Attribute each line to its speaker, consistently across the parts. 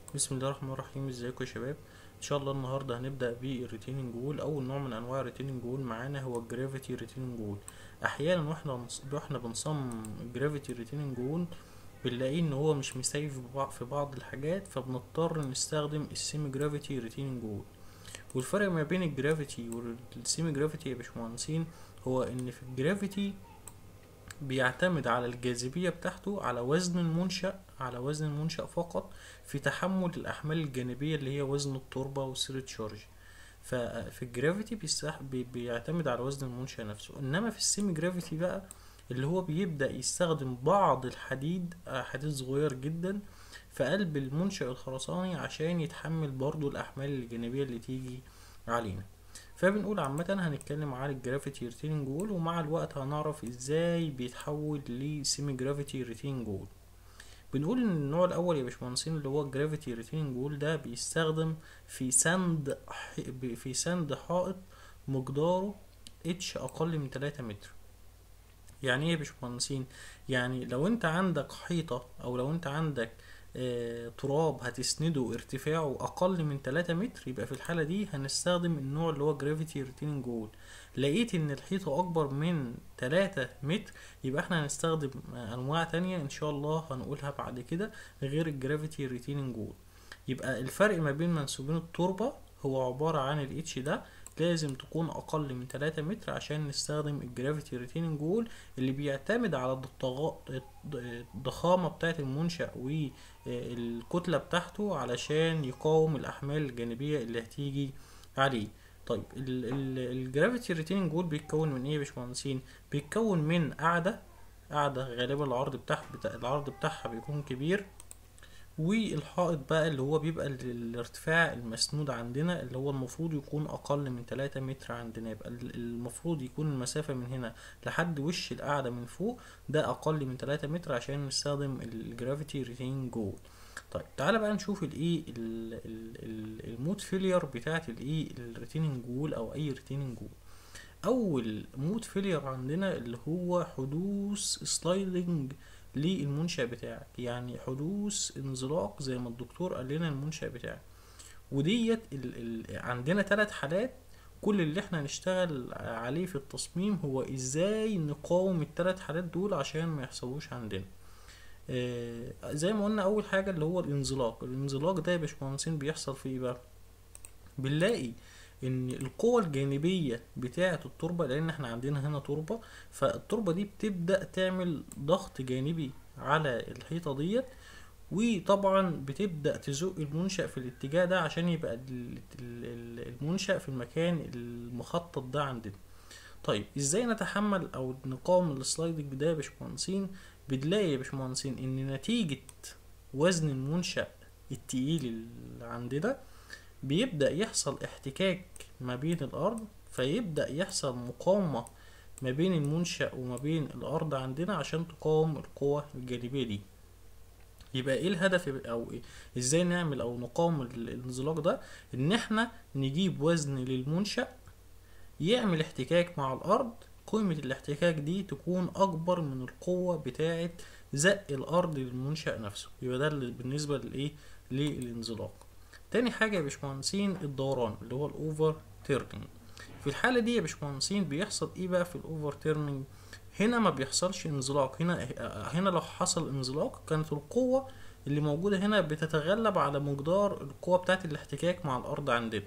Speaker 1: بسم الله الرحمن الرحيم ازيكم يا شباب ان شاء الله النهارده هنبدا بالريتيننج وول اول نوع من انواع الريتيننج وول معانا هو الجرافيتي ريتيننج وول احيانا واحنا بنص- واحنا بنصمم الجرافيتي ريتيننج وول بنلاقيه ان هو مش مساوي في بعض- في بعض الحاجات فبنضطر نستخدم السيمي جرافيتي ريتيننج وول والفرق ما بين الجرافيتي والسيمي جرافيتي يا باشمهندسين هو ان في الجرافيتي بيعتمد على الجاذبية بتاعته على وزن المنشأ على وزن المنشأ فقط في تحمل الأحمال الجانبية اللي هي وزن التربة والسير تشارج ففي الجرافيتي بيستح... بي... بيعتمد على وزن المنشأ نفسه إنما في السيمي جرافيتي بقى اللي هو بيبدأ يستخدم بعض الحديد آه، حديد صغير جدا في قلب المنشأ الخرساني عشان يتحمل برضو الأحمال الجانبية اللي تيجي علينا فبنقول عامة هنتكلم عن الجرافيتي ريتيننج وول ومع الوقت هنعرف ازاي بيتحول لسيمي جرافيتي ريتيننج وول بنقول ان النوع الاول يا باشمهندسين اللي هو الجرافيتي ريتيننج وول ده بيستخدم في سند ح- ب- في سند حائط مقداره اتش اقل من 3 متر يعني ايه يا باشمهندسين يعني لو انت عندك حيطة او لو انت عندك آه، تراب هتسنده ارتفاعه اقل من 3 متر يبقى في الحالة دي هنستخدم النوع اللي هو جرافيتي ريتيننج وول لقيت ان الحيطة اكبر من 3 متر يبقى احنا هنستخدم آه، انواع تانية ان شاء الله هنقولها بعد كده غير الجرافيتي ريتيننج وول يبقى الفرق ما بين منسوبين التربة هو عبارة عن الاتش ده لازم تكون اقل من 3 متر عشان نستخدم الجرافيتي ريتيننج وول اللي بيعتمد على الضغ- الضخامة بتاعة المنشأ والكتلة بتاعته علشان يقاوم الأحمال الجانبية اللي هتيجي عليه طيب الجرافيتي ريتيننج وول بيتكون من ايه يا باشمهندسين بيتكون من قاعدة قاعدة غالبا العرض بتاعها بتاع العرض بتاعها بيكون كبير والحائط بقى اللي هو بيبقى ال- الارتفاع المسنود عندنا اللي هو المفروض يكون اقل من 3 متر عندنا يبقى ال- المفروض يكون المسافة من هنا لحد وش القاعدة من فوق ده اقل من 3 متر عشان نستخدم الجرافيتي ريتين جول طيب تعالى بقى نشوف الايه ال- ال- ال- المود فيلير بتاعت الايه الريتيننج جول او اي ريتيننج جول اول مود فيلير عندنا اللي هو حدوث سلايدنج للمنشأ بتاعك يعني حدوث انزلاق زي ما الدكتور قال لنا المنشأ بتاعك وديت ال ال عندنا ثلاث حالات كل اللي احنا هنشتغل عليه في التصميم هو ازاي نقاوم الثلاث حالات دول عشان ما يحصلوش عندنا آه زي ما قلنا اول حاجة اللي هو الانزلاق الانزلاق ده يا باشمهندسين بيحصل في ايه بقى بنلاقي ان القوة الجانبية بتاعة التربة لان احنا عندنا هنا تربة فالتربة دي بتبدأ تعمل ضغط جانبي على الحيطة ديت وطبعا بتبدأ تزق المنشأ في الاتجاه ده عشان يبقى ال- ال- ال- المنشأ في المكان المخطط ده عندنا طيب ازاي نتحمل او نقاوم السلايدنج ده يا باشمهندسين بنلاقي يا باشمهندسين ان نتيجة وزن المنشأ التقيل اللي عندنا بيبدأ يحصل احتكاك ما بين الأرض فيبدأ يحصل مقاومة ما بين المنشأ وما بين الأرض عندنا عشان تقاوم القوة الجانبية دي يبقى ايه الهدف او إيه؟ ازاي نعمل او نقاوم ال- الانزلاق ده ان احنا نجيب وزن للمنشأ يعمل احتكاك مع الأرض قيمة الاحتكاك دي تكون أكبر من القوة بتاعة زق الأرض للمنشأ نفسه يبقى ده اللي بالنسبة لإيه للانزلاق تاني حاجة يا باشمهندسين الدوران اللي هو الأوفر تيرنينج في الحالة دي يا باشمهندسين بيحصل إيه بقى في الأوفر تيرنينج هنا ما بيحصلش انزلاق هنا هنا لو حصل انزلاق كانت القوة اللي موجودة هنا بتتغلب على مقدار القوة بتاعة الاحتكاك مع الأرض عندنا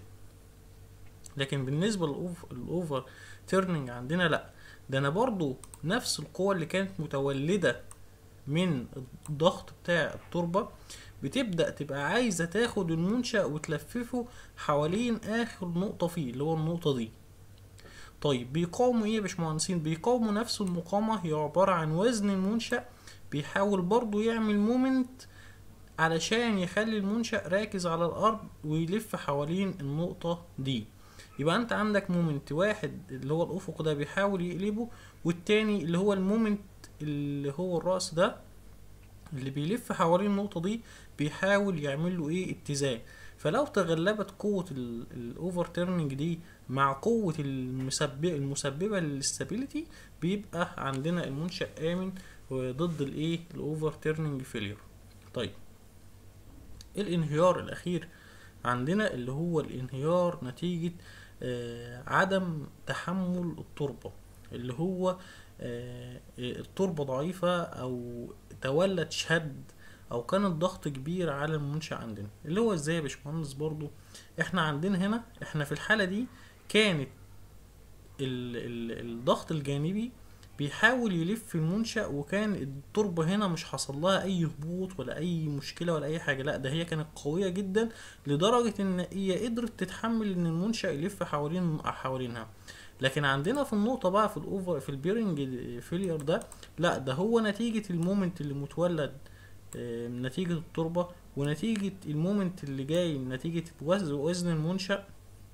Speaker 1: لكن بالنسبة للأوف- للأوفر تيرنينج عندنا لأ ده أنا برضو نفس القوة اللي كانت متولدة من الضغط بتاع التربة بتبدأ تبقى عايزة تاخد المنشأ وتلففه حوالين آخر نقطة فيه اللي هو النقطة دي طيب بيقاوموا ايه يا باشمهندسين بيقاوموا نفس المقاومة هي عبارة عن وزن المنشأ بيحاول برضو يعمل مومنت علشان يخلي المنشأ راكز على الأرض ويلف حوالين النقطة دي يبقى انت عندك مومنت واحد اللي هو الأفق ده بيحاول يقلبه والتاني اللي هو المومنت اللي هو الرأس ده اللي بيلف حوالين النقطة دي بيحاول يعمل له ايه اتزان فلو تغلبت قوة الاوفر تيرنينج دي مع قوة المسبب المسببة للاستابيليتي بيبقى عندنا المنشأ آمن ضد الايه الاوفر تيرنينج فيلير طيب الانهيار الاخير عندنا اللي هو الانهيار نتيجة آه، عدم تحمل التربة اللي هو آه، التربة ضعيفة او تولد شد او كان الضغط كبير على المنشأ عندنا اللي هو ازاي يا باشمهندس برضو احنا عندنا هنا احنا في الحالة دي كانت ال ال الضغط الجانبي بيحاول يلف في المنشأ وكان التربة هنا مش حصل لها أي هبوط ولا أي مشكلة ولا أي حاجة لا ده هي كانت قوية جدا لدرجة إن هي قدرت تتحمل إن المنشأ يلف حوالين حوالينها لكن عندنا في النقطة بقى في الأوفر في البيرنج فيلير ده لا ده هو نتيجة المومنت اللي متولد آه، من نتيجة التربة ونتيجة المومنت اللي جاي من نتيجة وزن وزن المنشأ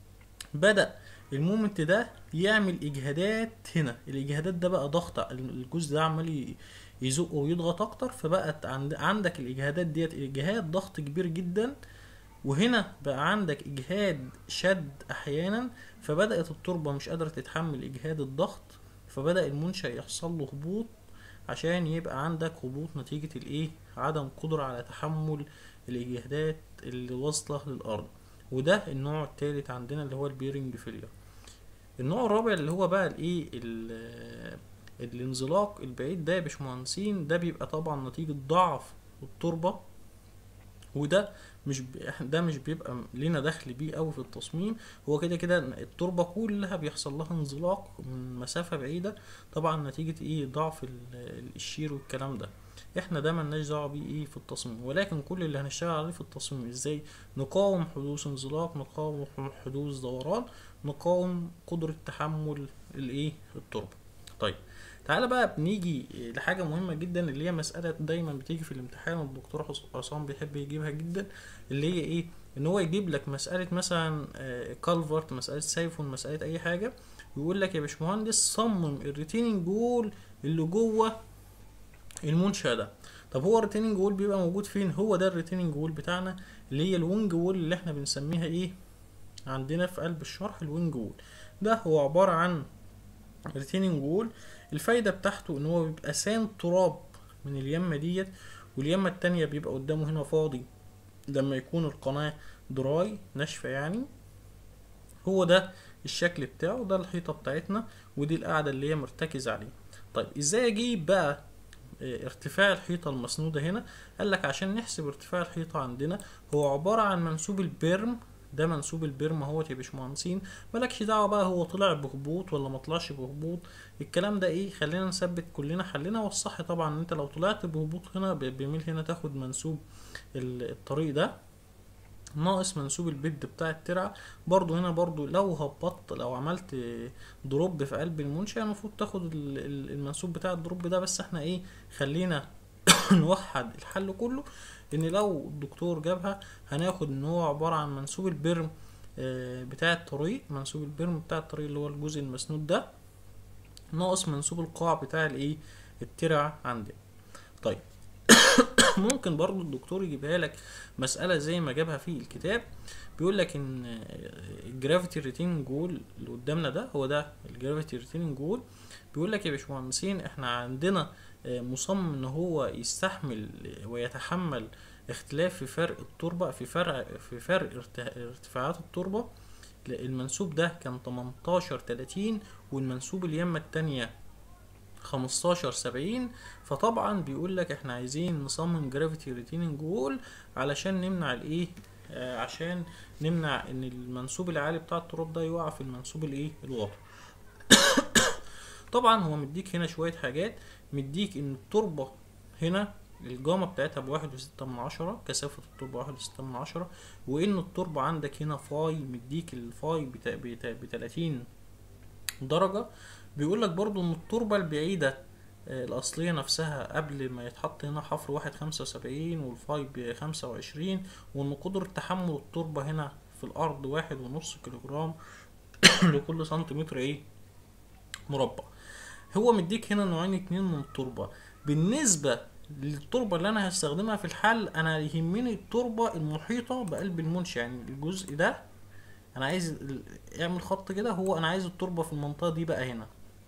Speaker 1: بدأ المومنت ده يعمل اجهادات هنا الاجهادات ده بقى ضغط الجزء ده عمال ي- يزق ويضغط اكتر فبقت عند عندك الاجهادات ديت اجهاد ضغط كبير جدا وهنا بقى عندك اجهاد شد احيانا فبدات التربه مش قادره تتحمل اجهاد الضغط فبدا المنشا يحصل له هبوط عشان يبقى عندك هبوط نتيجه الايه عدم قدره على تحمل الاجهادات اللي واصله للارض وده النوع التالت عندنا اللي هو البيرنج فيلير النوع الرابع اللي هو بقى الايه ال- الانزلاق البعيد ده يا باشمهندسين ده بيبقى طبعا نتيجة ضعف التربة وده مش ب... ده مش بيبقى لينا دخل بيه قوي في التصميم هو كده كده التربة كلها بيحصل لها انزلاق من مسافة بعيدة طبعا نتيجة ايه ضعف ال- الشير والكلام ده احنا ده ملناش دعوة بيه ايه في التصميم ولكن كل اللي هنشتغل عليه في التصميم ازاي نقاوم حدوث انزلاق نقاوم حدوث دوران نقاوم قدرة تحمل الايه التربة طيب تعالى بقى بنيجي لحاجة مهمة جدا اللي هي مسألة دايما بتيجي في الامتحان والدكتور حس- عصام بيحب يجيبها جدا اللي هي ايه ان هو يجيب لك مسألة مثلا كالفرت مسألة سايفون مسألة اي حاجة ويقول لك يا باشمهندس صمم الريتيننج وول اللي جوه المنشأ ده طب هو الريتيننج وول بيبقى موجود فين هو ده الريتيننج وول بتاعنا اللي هي الوينج وول اللي احنا بنسميها ايه عندنا في قلب الشرح الوينج وول ده هو عبارة عن ريتيننج وول الفايدة بتاعته ان هو بيبقى سان تراب من اليمة ديت واليمة التانية بيبقى قدامه هنا فاضي لما يكون القناة دراي ناشفة يعني هو ده الشكل بتاعه ده الحيطة بتاعتنا ودي القاعدة اللي هي مرتكز عليه طيب ازاي اجيب بقى اه، ارتفاع الحيطة المسنودة هنا قال لك عشان نحسب ارتفاع الحيطة عندنا هو عبارة عن منسوب البرم ده منسوب البرم اهوت يا باشمهندسين مالكش دعوة بقى هو طلع بهبوط ولا ما طلعش بهبوط الكلام ده ايه خلينا نثبت كلنا حلنا والصح طبعا ان انت لو طلعت بهبوط هنا ب- بميل هنا تاخد منسوب ال- الطريق ده ناقص منسوب البيد بتاع الترعة برضو هنا برضو لو هبطت لو عملت دروب في قلب المنشأ المفروض تاخد ال- ال- المنسوب بتاع الدروب ده بس احنا ايه خلينا نوحد الحل كله ان لو الدكتور جابها هناخد ان هو عبارة عن منسوب البرم آه، بتاع الطريق منسوب البرم بتاع الطريق اللي هو الجزء المسنود ده ناقص منسوب القاع بتاع الايه الترع عندنا طيب ممكن برضو الدكتور يجيبها لك مسألة زي ما جابها في الكتاب بيقول لك ان الجرافيتي ريتيننج جول اللي قدامنا ده هو ده الجرافيتي ريتيننج جول بيقول لك يا باشمهندسين احنا عندنا آه، مصمم ان هو يستحمل ويتحمل اختلاف في فرق التربة في فرق في فرق ارت- ارتفاعات التربة المنسوب ده كان 18 30 والمنسوب اليمة التانية 15 70 فطبعا بيقول لك احنا عايزين نصمم جرافيتي ريتيننج وول علشان نمنع الايه آه عشان نمنع ان المنسوب العالي بتاع التراب ده يقع في المنسوب الايه الواطي طبعا هو مديك هنا شوية حاجات مديك ان التربة هنا الجامة بتاعتها بواحد وستة من عشرة كثافة التربة واحد وستة من عشرة وان التربة عندك هنا فاي مديك الفاي بتا- بتا- بتلاتين درجة بيقول لك برضو ان التربة البعيدة آه، الأصلية نفسها قبل ما يتحط هنا حفر واحد خمسة وسبعين والفاي بخمسة وعشرين وإن قدرة تحمل التربة هنا في الأرض واحد ونص كيلو جرام لكل سنتيمتر إيه مربع هو مديك هنا نوعين اتنين من التربة بالنسبة للتربة اللي أنا هستخدمها في الحل أنا يهمني التربة المحيطة بقلب المنشأ يعني الجزء ده أنا عايز ال- اعمل خط كده هو أنا عايز التربة في المنطقة دي بقى هنا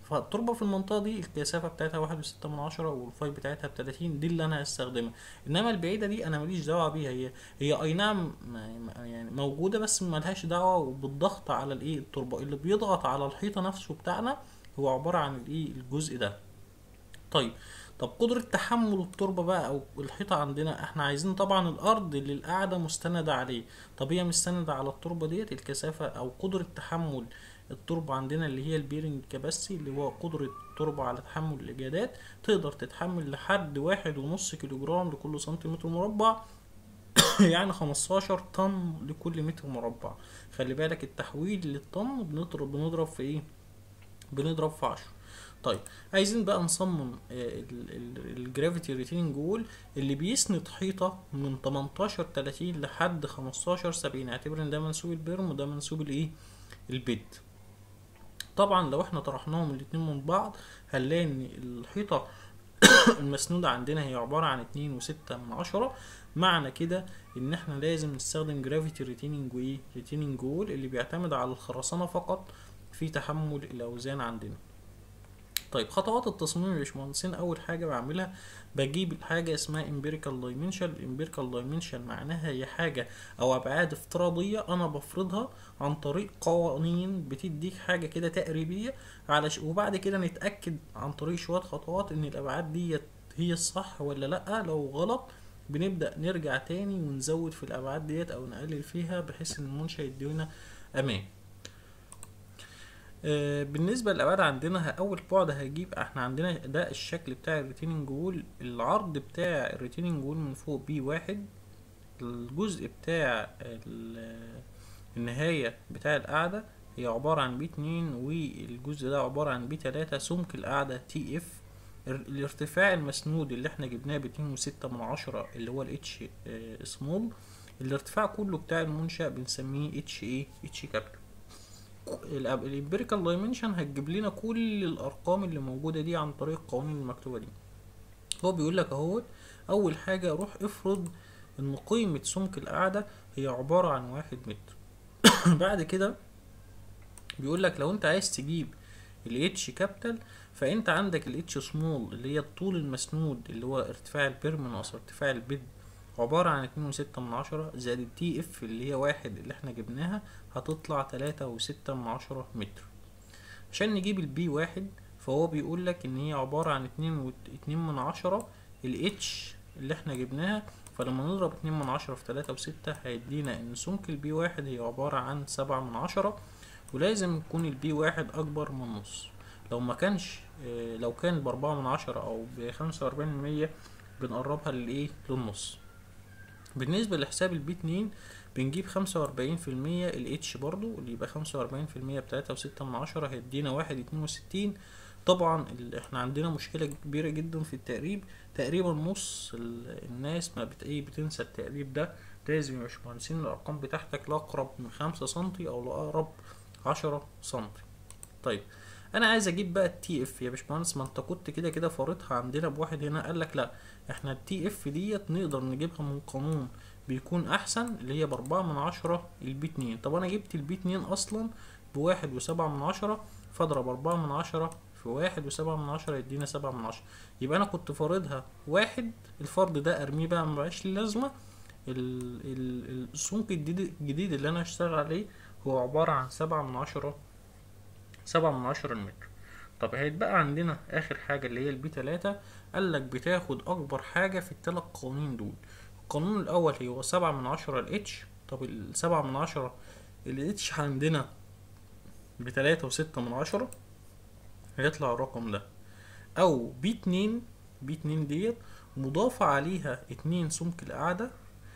Speaker 1: فالتربة في المنطقة دي الكثافة بتاعتها واحد وستة من عشرة والفاي بتاعتها بتلاتين دي اللي أنا هستخدمها إنما البعيدة دي أنا ماليش دعوة بيها هي هي أي نعم ما- يعني موجودة بس ملهاش دعوة بالضغط على الإيه التربة اللي بيضغط على الحيطة نفسه بتاعنا هو عبارة عن الإيه الجزء ده طيب طب قدرة تحمل التربة بقى أو الحيطة عندنا احنا عايزين طبعا الأرض اللي القاعدة مستندة عليه طب هي مستندة على التربة ديت الكثافة أو قدرة تحمل التربة عندنا اللي هي البيرنج كباسي اللي هو قدرة التربة على تحمل الإجادات تقدر تتحمل لحد واحد ونص كيلو جرام لكل سنتيمتر مربع يعني 15 طن لكل متر مربع خلي بالك التحويل للطن بنضرب بنضرب في ايه بنضرب في 10 طيب عايزين بقى نصمم الجرافيتي ريتيننج وول اللي بيسند حيطه من 18 30 لحد 15 70 اعتبر ان ده منسوب البرم وده منسوب الايه البيد طبعا لو احنا طرحناهم الاتنين من بعض هنلاقي ان الحيطه المسنودة عندنا هي عبارة عن اتنين وستة من عشرة معنى كده ان احنا لازم نستخدم جرافيتي ريتيننج وايه ريتيننج وول اللي بيعتمد على الخرسانة فقط في تحمل الاوزان عندنا طيب خطوات التصميم يا باشمهندسين اول حاجه بعملها بجيب حاجه اسمها امبيريكال دايمنشن امبيريكال دايمنشن معناها هي حاجه او ابعاد افتراضيه انا بفرضها عن طريق قوانين بتديك حاجه كده تقريبيه على ش... وبعد كده نتاكد عن طريق شويه خطوات ان الابعاد ديت هي الصح ولا لا لو غلط بنبدا نرجع تاني ونزود في الابعاد ديت او نقلل فيها بحيث ان المنشا يدينا امان آه، بالنسبة للأبعاد عندنا ه- أول بعد هجيب احنا عندنا ده الشكل بتاع الريتيننج وول العرض بتاع الريتيننج وول من فوق بي واحد الجزء بتاع ال- النهاية بتاع القاعدة هي عبارة عن بي اتنين والجزء ده عبارة عن بي تلاتة سمك القاعدة تي اف الارتفاع المسنود اللي احنا جبناه باتنين وستة من عشرة اللي هو الاتش سمول الارتفاع كله بتاع المنشأ بنسميه اتش ايه اتش كابيتال الامبيريكال دايمنشن هتجيب لنا كل الارقام اللي موجوده دي عن طريق القوانين المكتوبه دي هو بيقول لك اهو اول حاجه روح افرض ان قيمه سمك القاعده هي عباره عن واحد متر بعد كده بيقول لك لو انت عايز تجيب الاتش كابيتال فانت عندك الاتش سمول اللي هي الطول المسنود اللي هو ارتفاع البيرم ناقص ارتفاع البيد عبارة عن اتنين وستة من عشرة زائد التي اف اللي هي واحد اللي احنا جبناها هتطلع تلاتة وستة من عشرة متر عشان نجيب البي واحد فهو بيقول لك ان هي عبارة عن اتنين و اتنين من عشرة الاتش اللي احنا جبناها فلما نضرب اتنين من عشرة في تلاتة وستة هيدينا ان سمك البي واحد هي عبارة عن سبعة من عشرة ولازم يكون البي واحد اكبر من نص لو ما كانش اه لو كان باربعة من عشرة او بخمسة واربعين من مية بنقربها للايه للنص بالنسبة لحساب البي اتنين بنجيب خمسة وأربعين في المية الاتش برضو اللي يبقى خمسة وأربعين في المية بتلاتة وستة من عشرة هيدينا واحد اتنين وستين طبعا ال- احنا عندنا مشكلة كبيرة جدا في التقريب تقريبا نص ال- الناس ما بت ايه بتنسى التقريب ده لازم يا باشمهندسين الأرقام بتاعتك لأقرب من خمسة سنتي أو لأقرب عشرة سنتي طيب انا عايز اجيب بقى التي اف يا باشمهندس ما انت كنت كده كده فارضها عندنا بواحد هنا قال لك لا احنا التي اف ديت نقدر نجيبها من قانون بيكون احسن اللي هي باربعة من عشرة البي اتنين طب انا جبت البي اتنين اصلا بواحد وسبعة من عشرة فاضرب اربعة من عشرة في واحد وسبعة من عشرة يدينا سبعة من عشرة يبقى انا كنت فارضها واحد الفرض ده ارميه بقى مبقاش ليه لازمة ال- ال- السمك الجديد الجديد اللي انا هشتغل عليه هو عبارة عن سبعة من عشرة سبعة من عشرة المتر طب هيتبقى عندنا اخر حاجة اللي هي البي تلاتة قالك بتاخد اكبر حاجة في التلات قوانين دول القانون الاول هو سبعة من عشرة الاتش طب السبعة من عشرة الاتش عندنا بتلاتة وستة من عشرة هيطلع الرقم ده او بي اتنين بي اتنين ديت مضاف عليها اتنين سمك القاعدة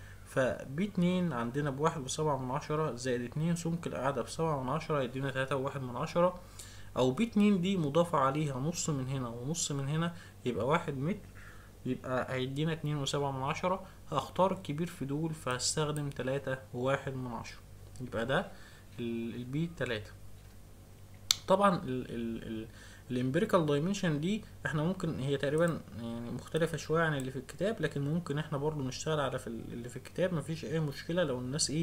Speaker 1: فبي اتنين عندنا بواحد وسبعة من عشرة زائد اتنين سمك القاعدة بسبعة من عشرة يدينا تلاتة وواحد من عشرة أو بي اتنين دي مضافة عليها نص من هنا ونص من هنا يبقى واحد متر يبقى هيدينا اتنين وسبعة من عشرة هختار الكبير في دول فهستخدم تلاتة وواحد من عشرة يبقى ده ال- البي تلاتة طبعا ال ال ال الامبيريكال دايمنشن دي احنا ممكن هي تقريبا يعني مختلفة شوية عن اللي في الكتاب لكن ممكن احنا برضو نشتغل على في ال- اللي في الكتاب مفيش اي مشكلة لو الناس ايه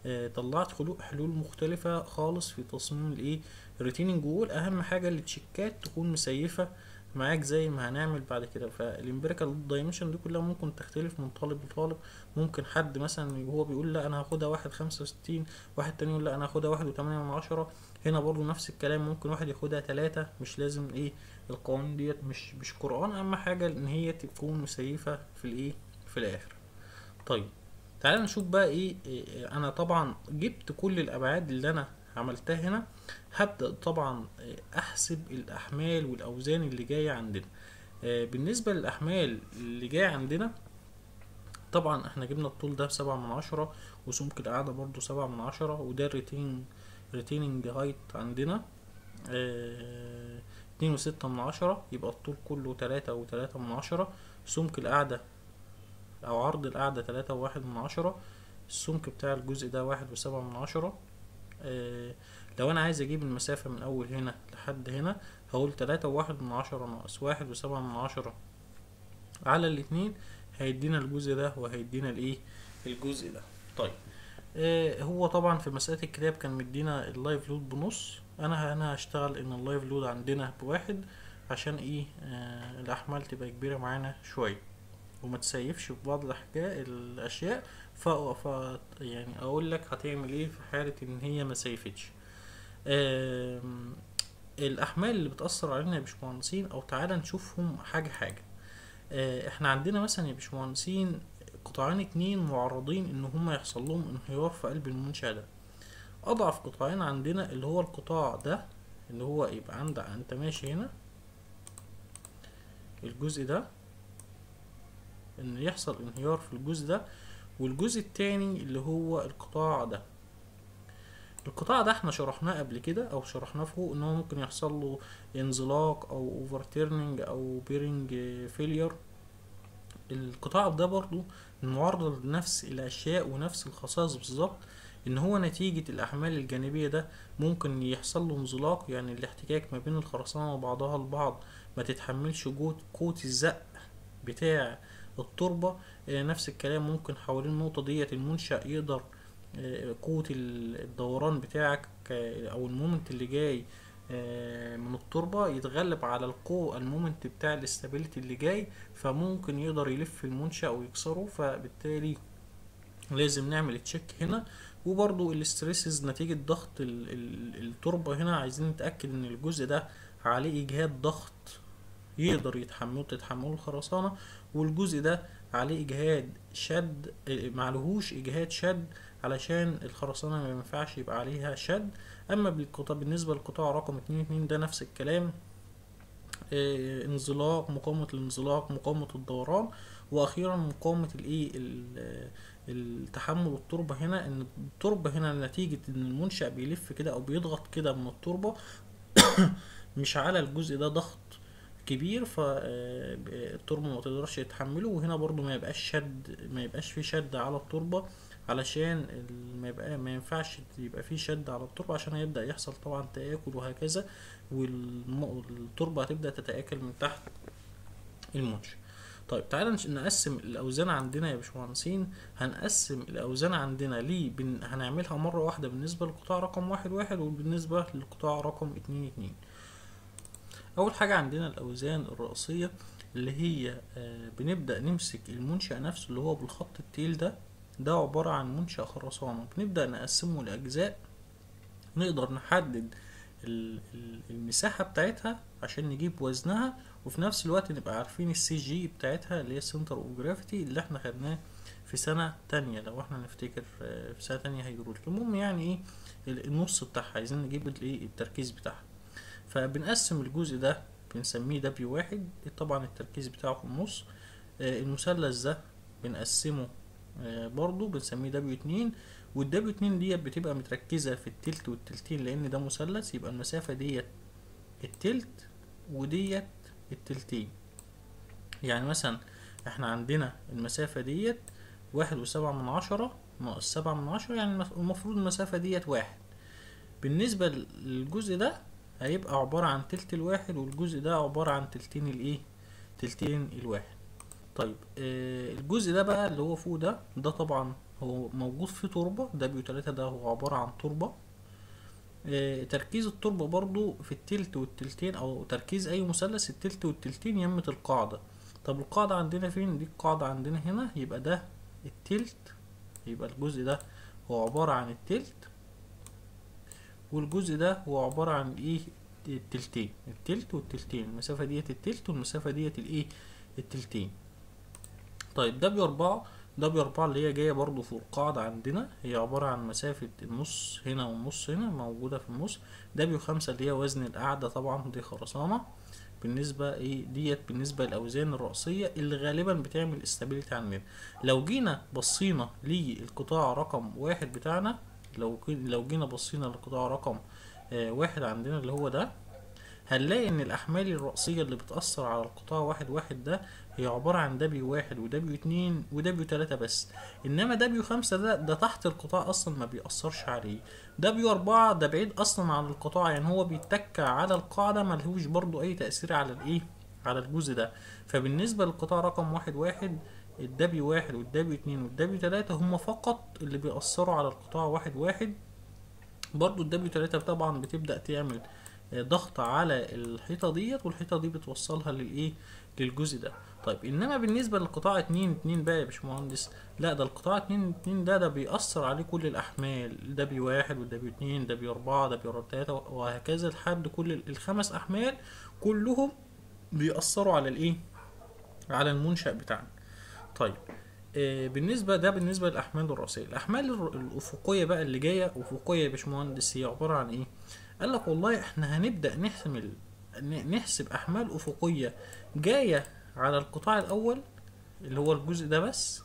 Speaker 1: آه، طلعت خلو- حلول مختلفة خالص في تصميم الايه الريتيننج وول اهم حاجة التشيكات تكون مسيفة معاك زي ما هنعمل بعد كده فالامبيريكال دايمنشن دي كلها ممكن تختلف من طالب لطالب ممكن حد مثلا وهو بيقول لا انا هاخدها واحد خمسة وستين واحد تاني يقول لا انا هاخدها واحد وتمانية من عشرة هنا برضو نفس الكلام ممكن واحد ياخدها تلاتة مش لازم ايه القوانين ديت مش مش قرآن اهم حاجة ان هي تكون مسيفة في الايه في الاخر طيب تعالى نشوف بقى ايه, إيه انا طبعا جبت كل الابعاد اللي انا عملتها هنا هبدأ طبعا إيه، احسب الاحمال والاوزان اللي جاية عندنا آه، بالنسبة للاحمال اللي جاية عندنا طبعا احنا جبنا الطول ده بسبعة من عشرة وسمك القاعدة برضو سبعة من عشرة وده الريتيننج ريتيننج هايت عندنا آه، اتنين وستة من عشرة يبقى الطول كله تلاتة وتلاتة من عشرة سمك القاعدة أو عرض القاعدة تلاتة وواحد من عشرة السمك بتاع الجزء ده واحد وسبعة من عشرة آه، لو أنا عايز أجيب المسافة من أول هنا لحد هنا هقول تلاتة وواحد من عشرة ناقص واحد وسبعة من عشرة على الاتنين هيدينا الجزء ده وهيدينا الايه الجزء ده طيب آه هو طبعا في مسألة الكتاب كان مدينا اللايف لود بنص انا انا هشتغل ان اللايف لود عندنا بواحد عشان ايه آه الاحمال تبقى كبيرة معانا شوية وما تسيفش في بعض الحكاية الاشياء ف... ف يعني اقول لك هتعمل ايه في حالة ان هي ما سيفتش آم، الاحمال اللي بتأثر علينا يا باشمهندسين او تعالى نشوفهم حاجة حاجة آه، احنا عندنا مثلا يا باشمهندسين قطاعين اتنين معرضين ان هما يحصل لهم انهيار في قلب المنشأ ده اضعف قطاعين عندنا اللي هو القطاع ده اللي هو يبقى عندك انت ماشي هنا الجزء ده ان يحصل انهيار في الجزء ده والجزء التاني اللي هو القطاع ده القطاع ده احنا شرحناه قبل كده او شرحناه فوق ان هو ممكن يحصل له انزلاق او اوفرتيرنينج او بيرنج فيلير القطاع ده برضو معرض لنفس الاشياء ونفس الخصائص بالظبط ان هو نتيجة الاحمال الجانبية ده ممكن يحصل له انزلاق يعني الاحتكاك ما بين الخرسانة وبعضها البعض ما تتحملش جهد قوة الزق بتاع التربة آه، نفس الكلام ممكن حوالين النقطة ديت المنشأ يقدر آه، قوة ال- الدوران بتاعك آه، أو المومنت اللي جاي آه، من التربة يتغلب على القوة المومنت بتاع الاستابيليتي اللي جاي فممكن يقدر يلف المنشأ ويكسره فبالتالي لازم نعمل تشيك هنا وبرضو الاستريسز نتيجة ضغط ال- ال- التربة هنا عايزين نتأكد ان الجزء ده عليه اجهاد ضغط يقدر يتحمله تتحمله الخرسانة والجزء ده عليه اجهاد شد اه، معلهوش اجهاد شد علشان الخرسانة ما ينفعش يبقى عليها شد اما بالقطاع بالنسبة للقطاع رقم اتنين اتنين ده نفس الكلام اه، انزلاق مقاومة الانزلاق مقاومة الدوران واخيرا مقاومة الايه ال- التحمل التربة هنا ان التربة هنا نتيجة ان المنشأ بيلف كده او بيضغط كده من التربة مش على الجزء ده ضغط كبير فالتربة ما تقدرش تتحمله وهنا برضو ما يبقاش شد ما يبقاش فيه شد على التربة علشان ال- ما يبقى ما ينفعش يبقى فيه شد على التربة عشان هيبدأ يحصل طبعا تآكل وهكذا والتربة هتبدأ تتآكل من تحت المنشأ طيب تعالى نش- نقسم الأوزان عندنا يا باشمهندسين هنقسم الأوزان عندنا ليه بن... هنعملها مرة واحدة بالنسبة للقطاع رقم واحد واحد وبالنسبة للقطاع رقم اتنين اتنين أول حاجة عندنا الأوزان الرئيسية اللي هي آه، بنبدأ نمسك المنشأ نفسه اللي هو بالخط التيل ده ده عبارة عن منشأ خرسانة بنبدأ نقسمه لأجزاء نقدر نحدد ال- ال- المساحة بتاعتها عشان نجيب وزنها وفي نفس الوقت نبقى عارفين السي جي بتاعتها اللي هي سنتر اوف جرافيتي اللي احنا خدناه في سنة تانية لو احنا نفتكر آه، في سنة تانية هيدروليك المهم يعني ايه ال- النص بتاعها عايزين نجيب الايه التركيز بتاعها فبنقسم الجزء ده بنسميه دبليو واحد طبعا التركيز بتاعه في النص آه، المثلث ده بنقسمه آه، برضو بنسميه دبليو اتنين والدبليو اتنين ديت بتبقى متركزة في التلت والتلتين لأن ده مثلث يبقى المسافة ديت التلت وديت التلتين يعني مثلا احنا عندنا المسافة ديت واحد وسبعة من عشرة ناقص سبعة من عشرة يعني المف- المفروض المسافة ديت واحد بالنسبة للجزء ده هيبقى عبارة عن تلت الواحد والجزء ده عبارة عن تلتين الايه تلتين الواحد طيب آه الجزء ده بقى اللي هو فوق ده ده طبعا هو موجود فيه تربة دبليو تلاتة ده هو عبارة عن تربة آه، تركيز التربة برضو في التلت والتلتين او تركيز اي مثلث التلت والتلتين يمة القاعدة طب القاعدة عندنا فين دي القاعدة عندنا هنا يبقى ده التلت يبقى الجزء ده هو عبارة عن التلت والجزء ده هو عبارة عن ايه التلتين التلت والتلتين المسافة ديت التلت والمسافة ديت الايه التلتين طيب دبليو أربعة دبليو أربعة اللي هي جاية برضو في القاعدة عندنا هي عبارة عن مسافة النص هنا والنص هنا موجودة في النص دبليو خمسة اللي هي وزن القاعدة طبعا دي خرسانة بالنسبة ايه ديت بالنسبة للأوزان الرأسية اللي غالبا بتعمل استابيليتي عندنا لو جينا بصينا للقطاع رقم واحد بتاعنا لو كي- لو جينا بصينا للقطاع رقم آه واحد عندنا اللي هو ده هنلاقي ان الاحمال الرأسية اللي بتأثر على القطاع واحد واحد ده هي عبارة عن دبليو واحد ودبليو اتنين ودبليو تلاتة بس انما دبليو خمسة ده ده تحت القطاع اصلا ما بيأثرش عليه دبليو أربعة ده بعيد اصلا عن القطاع يعني هو بيتكى على القاعدة ملهوش برضو اي تأثير على الايه على الجزء ده فبالنسبة للقطاع رقم واحد واحد الدبليو واحد والدبليو اتنين والدبليو تلاتة هم فقط اللي بيأثروا على القطاع واحد واحد برضو الدبليو تلاتة طبعا بتبدأ تعمل آه، ضغط على الحيطة ديت والحيطة دي بتوصلها للايه للجزء ده طيب انما بالنسبة للقطاع اتنين اتنين بقى يا باشمهندس لا ده القطاع اتنين اتنين ده ده بيأثر عليه كل الأحمال دبليو واحد ودبليو اتنين دبليو أربعة دبليو تلاتة وهكذا لحد كل ال- الخمس أحمال كلهم بيأثروا على الإيه؟ على المنشأ بتاعنا. طيب آه بالنسبة ده بالنسبة للأحمال الرأسية، الأحمال الر- الأفقية بقى اللي جاية أفقية يا باشمهندس هي عبارة عن إيه؟ قال لك والله إحنا هنبدأ نحسم ال... ن- نحسب أحمال أفقية جاية على القطاع الأول اللي هو الجزء ده بس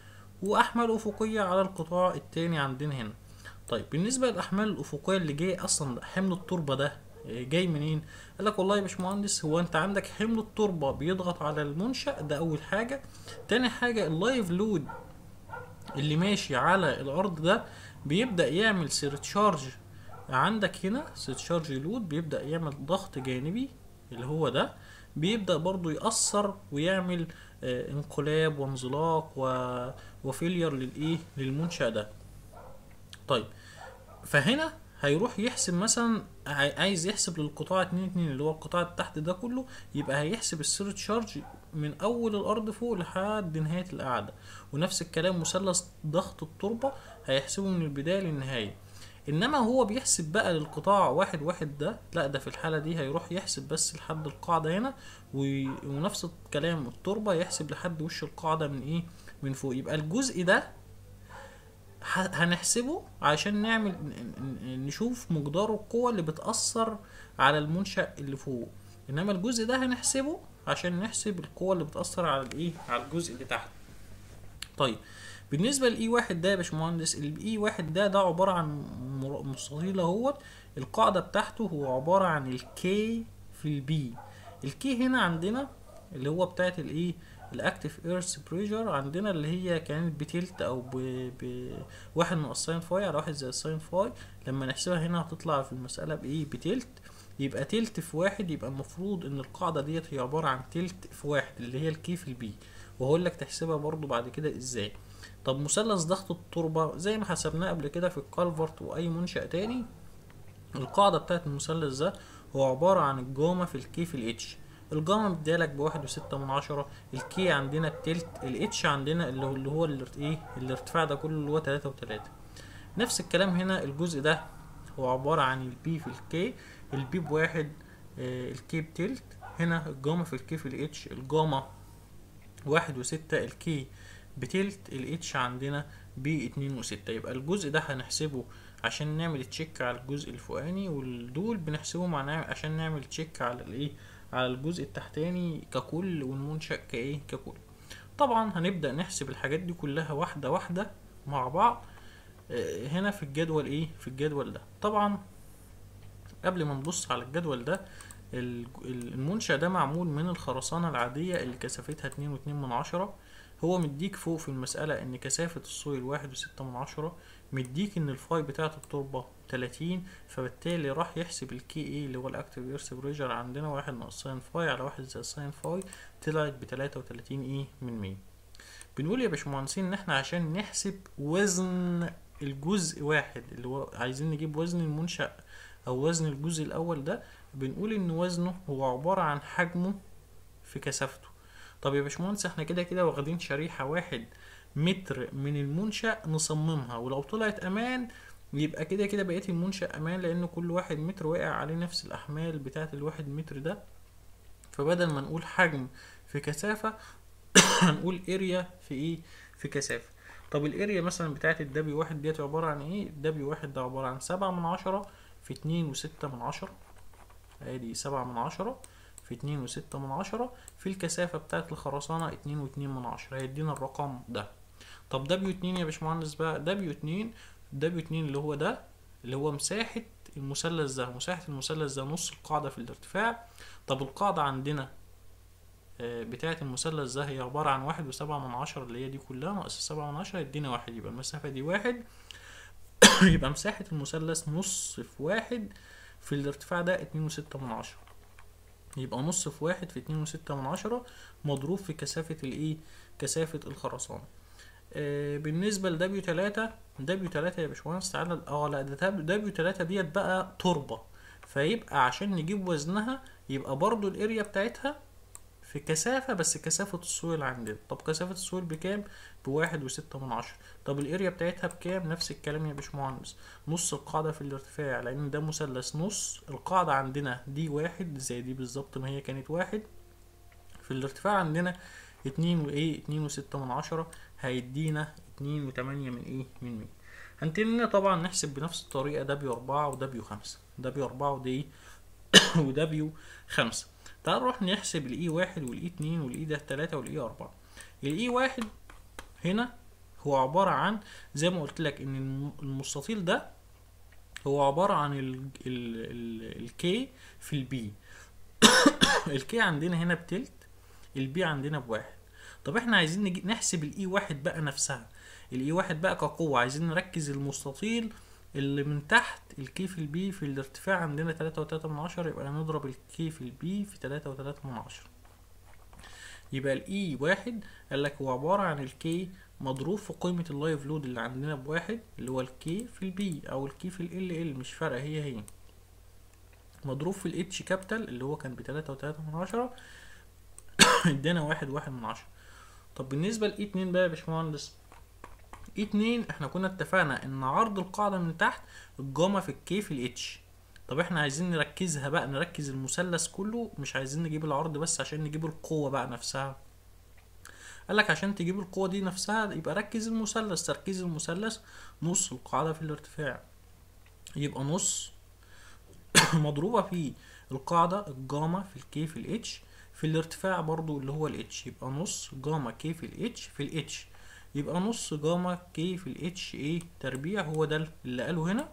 Speaker 1: واحمال افقيه على القطاع التاني عندنا هنا طيب بالنسبه للاحمال الافقيه اللي جاي اصلا حمل التربه ده آه، جاي منين قال لك والله يا باشمهندس هو انت عندك حمل التربه بيضغط على المنشا ده اول حاجه تاني حاجه اللايف لود اللي ماشي على الارض ده بيبدا يعمل سيرتشارج عندك هنا سيرتشارج لود بيبدا يعمل ضغط جانبي اللي هو ده بيبدا برضو يأثر ويعمل آه، انقلاب وانزلاق و... وفيلير للايه للمنشأ ده طيب فهنا هيروح يحسب مثلا عاي- عايز يحسب للقطاع اتنين اتنين اللي هو القطاع التحت ده كله يبقى هيحسب السير تشارج من اول الارض فوق لحد نهاية القاعدة ونفس الكلام مثلث ضغط التربة هيحسبه من البداية للنهاية انما هو بيحسب بقى للقطاع واحد واحد ده لا ده في الحالة دي هيروح يحسب بس لحد القاعدة هنا و- ونفس الكلام التربة يحسب لحد وش القاعدة من ايه من فوق يبقى الجزء ده ه- هنحسبه عشان نعمل ن- ن- نشوف مقدار القوة اللي بتأثر على المنشأ اللي فوق انما الجزء ده هنحسبه عشان نحسب القوة اللي بتأثر على الايه على الجزء اللي تحت طيب بالنسبة لإي واحد ده يا باشمهندس الإي واحد ده ده عبارة عن مر- مستطيل اهوت القاعدة بتاعته هو عبارة عن الكي في البي الكي هنا عندنا اللي هو بتاعت الايه الاكتف ايرث بريشر عندنا اللي هي كانت بتلت او ب... ب... واحد من الساين فاي على واحد زي الساين فاي لما نحسبها هنا هتطلع في المسألة بايه بتلت يبقى تلت في واحد يبقى المفروض ان القاعدة ديت هي عبارة عن تلت في واحد اللي هي الكي في البي وهقول لك تحسبها برضو بعد كده ازاي طب مثلث ضغط التربة زي ما حسبناه قبل كده في الكالفرت واي منشأ تاني القاعدة بتاعت المثلث ده هو عبارة عن الجاما في الكي في الاتش الجاما مديالك بواحد وستة من عشرة الكي عندنا بتلت الاتش عندنا اللي هو اللي هو الارت- ايه الارتفاع ده كله اللي هو تلاتة وتلاتة نفس الكلام هنا الجزء ده هو عبارة عن البي في الكي البي بواحد آه الكي بتلت هنا الجاما في الكي في الاتش الجاما واحد وستة الكي بتلت الاتش عندنا باتنين وستة يبقى الجزء ده هنحسبه عشان نعمل تشيك على الجزء الفوقاني والدول بنحسبه مع عشان نعمل تشيك على الايه على الجزء التحتاني ككل والمنشأ كايه ككل طبعا هنبدأ نحسب الحاجات دي كلها واحدة واحدة مع بعض آه، هنا في الجدول ايه في الجدول ده طبعا قبل ما نبص على الجدول ده ال- ال- المنشأ ده معمول من الخرسانة العادية اللي كثافتها اتنين واتنين من عشرة هو مديك فوق في المسألة ان كثافة السويل واحد وستة من عشرة مديك ان الفاي بتاعة التربة تلاتين فبالتالي راح يحسب الكي اي اللي هو الاكتيف ايرث بريشر عندنا واحد ناقص ساين فاي على واحد زائد ساين فاي طلعت بتلاتة وتلاتين ايه من مية بنقول يا باشمهندسين ان احنا عشان نحسب وزن الجزء واحد اللي هو عايزين نجيب وزن المنشأ او وزن الجزء الاول ده بنقول ان وزنه هو عبارة عن حجمه في كثافته طب يا باشمهندس احنا كده كده واخدين شريحة واحد متر من المنشأ نصممها ولو طلعت امان يبقى كده كده بقية المنشأ امان لان كل واحد متر واقع عليه نفس الاحمال بتاعة الواحد متر ده فبدل ما نقول حجم في كثافة هنقول اريا في ايه في كثافة طب الاريا مثلا بتاعت الدبي واحد ديت عبارة عن ايه الدبي واحد ده عبارة عن سبعة من عشرة في اتنين وستة من عشرة ادي سبعة من عشرة في اتنين وستة من عشرة في الكثافة بتاعت الخرسانة اتنين واتنين من عشرة هيدينا الرقم ده طب دبليو اتنين يا باشمهندس بقى دبليو اتنين دبليو اتنين اللي هو ده اللي هو مساحة المثلث ده مساحة المثلث ده نص القاعدة في الارتفاع طب القاعدة عندنا آه، بتاعة المثلث ده هي عبارة عن واحد وسبعة من عشرة اللي هي دي كلها ناقص سبعة من عشرة يدينا واحد يبقى المسافة دي واحد يبقى مساحة المثلث نص في واحد في الارتفاع ده اتنين وستة من عشرة يبقى نص في واحد في اتنين وستة من عشرة مضروب في كثافة الايه كثافة الخرسانة آه بالنسبة لدبليو تلاتة دبليو تلاتة يا باشمهندس تعالى اه لا ده دبليو تلاتة ديت بقى تربة فيبقى عشان نجيب وزنها يبقى برضو الاريا بتاعتها في كثافة بس كثافة السويل عندنا طب كثافة السويل بكام؟ بواحد وستة من عشرة طب الاريا بتاعتها بكام؟ نفس الكلام يا باشمهندس نص القاعدة في الارتفاع لأن ده مثلث نص القاعدة عندنا دي واحد زي دي بالظبط ما هي كانت واحد في الارتفاع عندنا اتنين وايه اتنين وستة من عشرة هيدينا اتنين وتمانية من ايه من مية هنتنينا طبعا نحسب بنفس الطريقة دبليو أربعة ودبليو خمسة دبليو أربعة ودي ودبليو خمسة تعال نروح نحسب الاي واحد والاي اتنين والاي ده تلاتة والاي أربعة الاي واحد هنا هو عبارة عن زي ما قلت لك ان الم- المستطيل ده هو عبارة عن ال ال ال الكي في البي الكي عندنا هنا بتلت البي عندنا بواحد طب احنا عايزين نجي نحسب الاي واحد بقى نفسها الاي واحد بقى كقوة عايزين نركز المستطيل اللي من تحت الكي في البي في الارتفاع عندنا تلاتة وتلاتة من عشرة يبقى نضرب الكي في البي في تلاتة وتلاتة من عشرة يبقى الاي واحد قال لك هو عبارة عن الكي مضروب في قيمة اللايف لود اللي عندنا بواحد اللي هو الكي في البي او الكي في ال ال مش فارقة هي هي مضروب في الاتش كابيتال اللي هو كان بتلاتة وتلاتة من عشرة ادانا واحد واحد من عشرة طب بالنسبة لاي اتنين بقى يا باشمهندس اي اتنين احنا كنا اتفقنا ان عرض القاعدة من تحت الجاما في الكي في الاتش طب احنا عايزين نركزها بقى نركز المثلث كله مش عايزين نجيب العرض بس عشان نجيب القوة بقى نفسها قال لك عشان تجيب القوة دي نفسها يبقى ركز المثلث تركيز المثلث نص القاعدة في الارتفاع يبقى نص مضروبة في القاعدة الجاما في الكي في الاتش في الارتفاع برضو اللي هو الاتش يبقى نص جاما كي في الاتش في الاتش يبقى نص جاما كي في الاتش ايه تربيع هو ده اللي قاله هنا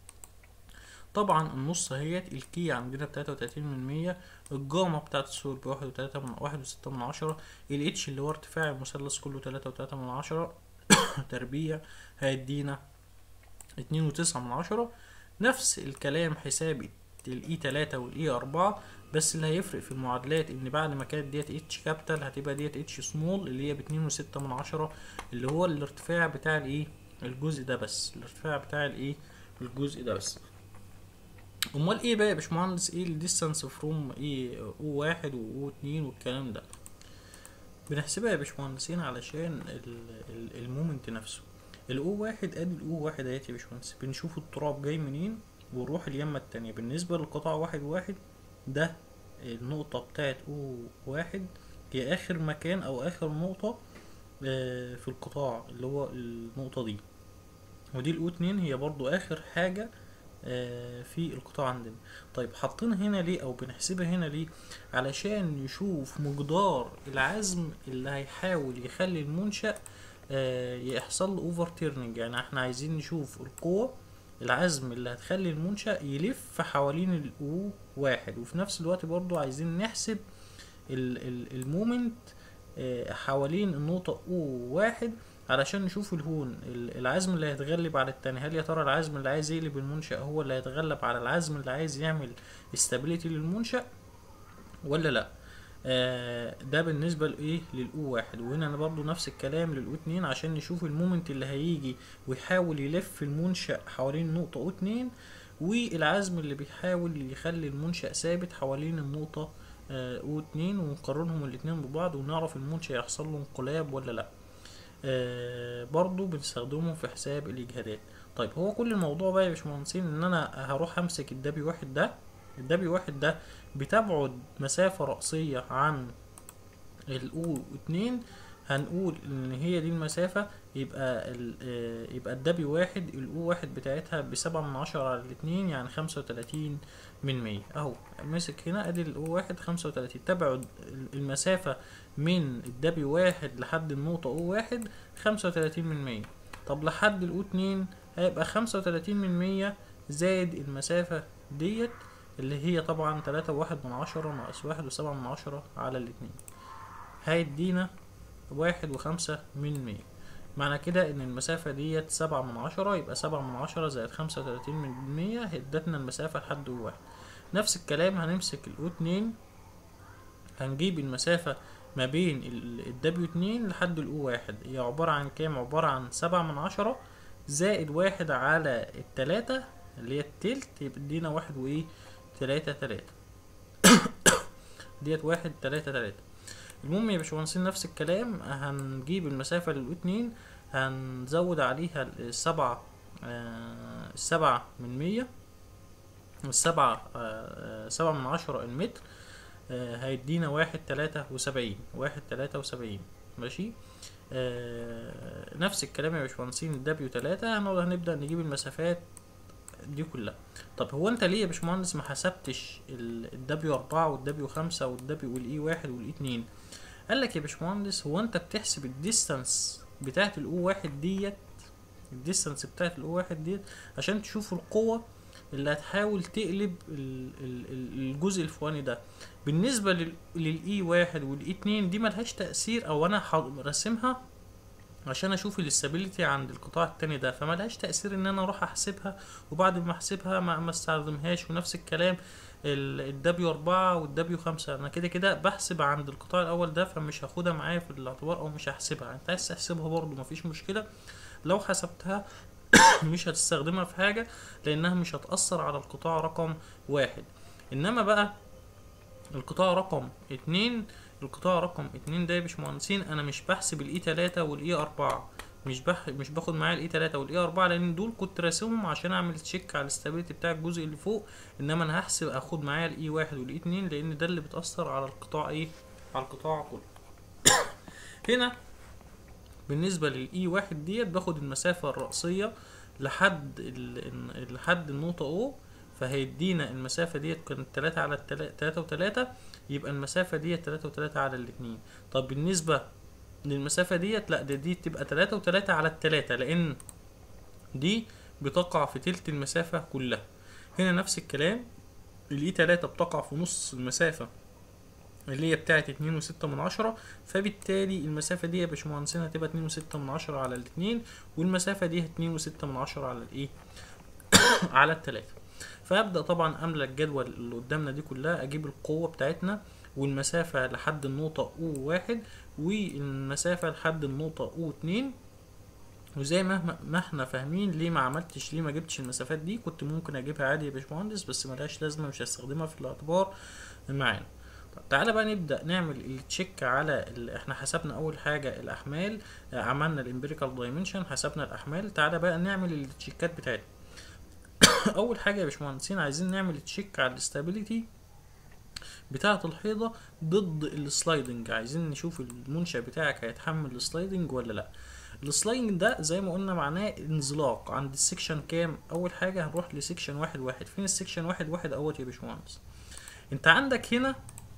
Speaker 1: طبعا النص اهيت الكي عندنا بتلاتة وتلاتين من مية الجاما بتاعت السور بواحد وتلاتة من واحد وستة من عشرة الاتش اللي هو ارتفاع المثلث كله تلاتة وتلاتة من عشرة تربيع هيدينا اتنين وتسعة من عشرة نفس الكلام حسابي الاي تلاتة والاي أربعة بس اللي هيفرق في المعادلات ان بعد ما كانت ديت اتش كابيتال هتبقى ديت اتش سمول اللي هي باتنين وستة من عشرة اللي هو الارتفاع بتاع الايه الجزء ده بس الارتفاع بتاع الايه الجزء ده بس امال ايه بقى يا باشمهندس ايه الديستانس فروم ايه او واحد و اتنين والكلام ده بنحسبها يا باشمهندسين علشان ال- ال- المومنت نفسه الاو واحد ادي الاو واحد اهيت يا باشمهندس بنشوف التراب جاي منين ونروح اليمة التانية بالنسبة للقطاع واحد واحد ده النقطة بتاعت او واحد هي اخر مكان او اخر نقطة آه، في القطاع اللي هو النقطة دي ودي الاو اتنين هي برضو اخر حاجة آه، في القطاع عندنا طيب حاطين هنا ليه او بنحسبها هنا ليه علشان نشوف مقدار العزم اللي هيحاول يخلي المنشأ آه، يحصل له اوفر تيرنينج يعني احنا عايزين نشوف القوة العزم اللي هتخلي المنشأ يلف حوالين الاو واحد وفي نفس الوقت برضو عايزين نحسب ال- ال- المومنت آه، حوالين النقطة او واحد علشان نشوف الهون ال- العزم اللي هيتغلب على التاني هل يا ترى العزم اللي عايز يقلب المنشأ هو اللي هيتغلب على العزم اللي عايز يعمل استابيليتي للمنشأ ولا لا آه ده بالنسبة لإيه للأو واحد وهنا أنا برضو نفس الكلام للأو اتنين عشان نشوف المومنت اللي هيجي ويحاول يلف المنشأ حوالين النقطة أو اتنين والعزم اللي بيحاول يخلي المنشأ ثابت حوالين النقطة آه أو اتنين ونقارنهم الاتنين ببعض ونعرف المنشأ يحصل له انقلاب ولا لأ آه برضو بنستخدمه في حساب الإجهادات طيب هو كل الموضوع بقى يا باشمهندسين إن أنا هروح أمسك الدبي واحد ده الدبي واحد ده بتبعد مسافة رأسية عن الأو اتنين هنقول ان هي دي المسافة يبقى ال آه، يبقى الدبي واحد الأو واحد بتاعتها بسبعة من عشرة على الاتنين يعني خمسة وتلاتين من مية اهو مسك هنا ادي الأو واحد خمسة وتلاتين تبعد المسافة من الدبي واحد لحد النقطة أو واحد خمسة وتلاتين من مية طب لحد الأو اتنين هيبقى خمسة وتلاتين من مية زائد المسافة ديت اللي هي طبعا تلاتة وواحد من عشرة ناقص واحد وسبعة من عشرة على الاتنين هيدينا واحد وخمسة من مية معنى كده ان المسافة ديت سبعة من عشرة يبقى سبعة من عشرة زائد خمسة وتلاتين من مية ادتنا المسافة لحد او واحد نفس الكلام هنمسك الاو اتنين هنجيب المسافة ما بين الدبليو اتنين لحد الاو واحد هي عبارة عن كام عبارة عن سبعة من عشرة زائد واحد على التلاتة اللي هي التلت يبقى ادينا واحد وايه تلاتة تلاتة ديت واحد تلاتة تلاتة المهم يا باشمهندسين نفس الكلام هنجيب المسافة للأو اتنين هنزود عليها السبعة آه السبعة من مية السبعة آه سبعة من عشرة المتر آه هيدينا واحد تلاتة وسبعين واحد تلاتة وسبعين ماشي آه نفس الكلام يا باشمهندسين الدبليو تلاتة هنقعد هنبدأ نجيب المسافات دي كلها طب هو انت ليه يا باشمهندس ما حسبتش الدبليو أربعة والدبليو خمسة والدبليو والإي واحد والإي اتنين قال لك يا باشمهندس هو انت بتحسب الديستانس بتاعت الأو واحد ديت الديستانس بتاعت الأو واحد ديت عشان تشوف القوة اللي هتحاول تقلب ال- ال- ال- الجزء الفوقاني ده بالنسبة لل- للإي واحد والإي اتنين دي ملهاش تأثير أو أنا ح- راسمها عشان اشوف الاستابيليتي عند القطاع التاني ده فملهاش تأثير ان انا اروح احسبها وبعد ما احسبها ما, ما استخدمهاش ونفس الكلام الدبليو أربعة والدبليو خمسة انا كده كده بحسب عند القطاع الاول ده فمش هاخدها معايا في الاعتبار او مش هحسبها انت عايز تحسبها برضه مفيش مشكلة لو حسبتها مش هتستخدمها في حاجة لانها مش هتأثر على القطاع رقم واحد انما بقى القطاع رقم اتنين القطاع رقم اتنين ده يا باشمهندسين انا مش بحسب الاي تلاتة والاي اربعة مش بح... مش باخد معايا الاي تلاتة والاي اربعة لان دول كنت راسمهم عشان اعمل تشيك على الاستابيليتي بتاع الجزء اللي فوق انما انا هحسب اخد معايا الاي واحد والاي اتنين لان ده اللي بتأثر على القطاع ايه على القطاع كله هنا بالنسبة للاي واحد ديت باخد المسافة الرأسية لحد ال... لحد النقطة او فهيدينا المسافة ديت كانت تلاتة على التلاتة تلاتة وتلاتة يبقى المسافة ديت تلاتة وتلاتة على الاتنين طب بالنسبة للمسافة ديت لا ده دي تبقى تلاتة وتلاتة على التلاتة لأن دي بتقع في تلت المسافة كلها هنا نفس الكلام الاي تلاتة بتقع في نص المسافة اللي هي بتاعت اتنين وستة من عشرة فبالتالي المسافة دي يا باشمهندسين هتبقى اتنين وستة من عشرة على الاتنين والمسافة دي اتنين وستة من عشرة على الايه على التلاتة فابدا طبعا املى الجدول اللي قدامنا دي كلها اجيب القوه بتاعتنا والمسافه لحد النقطه او واحد والمسافه لحد النقطه او اتنين وزي ما ما احنا فاهمين ليه ما عملتش ليه ما جبتش المسافات دي كنت ممكن اجيبها عادي يا باشمهندس بس ملهاش لازمه مش هستخدمها في الاعتبار معانا طب تعالى بقى نبدا نعمل التشيك على ال... احنا حسبنا اول حاجه الاحمال عملنا الامبيريكال دايمنشن حسبنا الاحمال تعالى بقى نعمل التشيكات بتاعتنا اول حاجه يا باشمهندسين عايزين نعمل تشيك على الاستابيليتي بتاعه الحيطه ضد السلايدنج عايزين نشوف المنشا بتاعك هيتحمل السلايدنج ولا لا السلايدنج ده زي ما قلنا معناه انزلاق عند السكشن كام اول حاجه هنروح لسكشن واحد واحد فين السكشن واحد واحد اهوت يا باشمهندس انت عندك هنا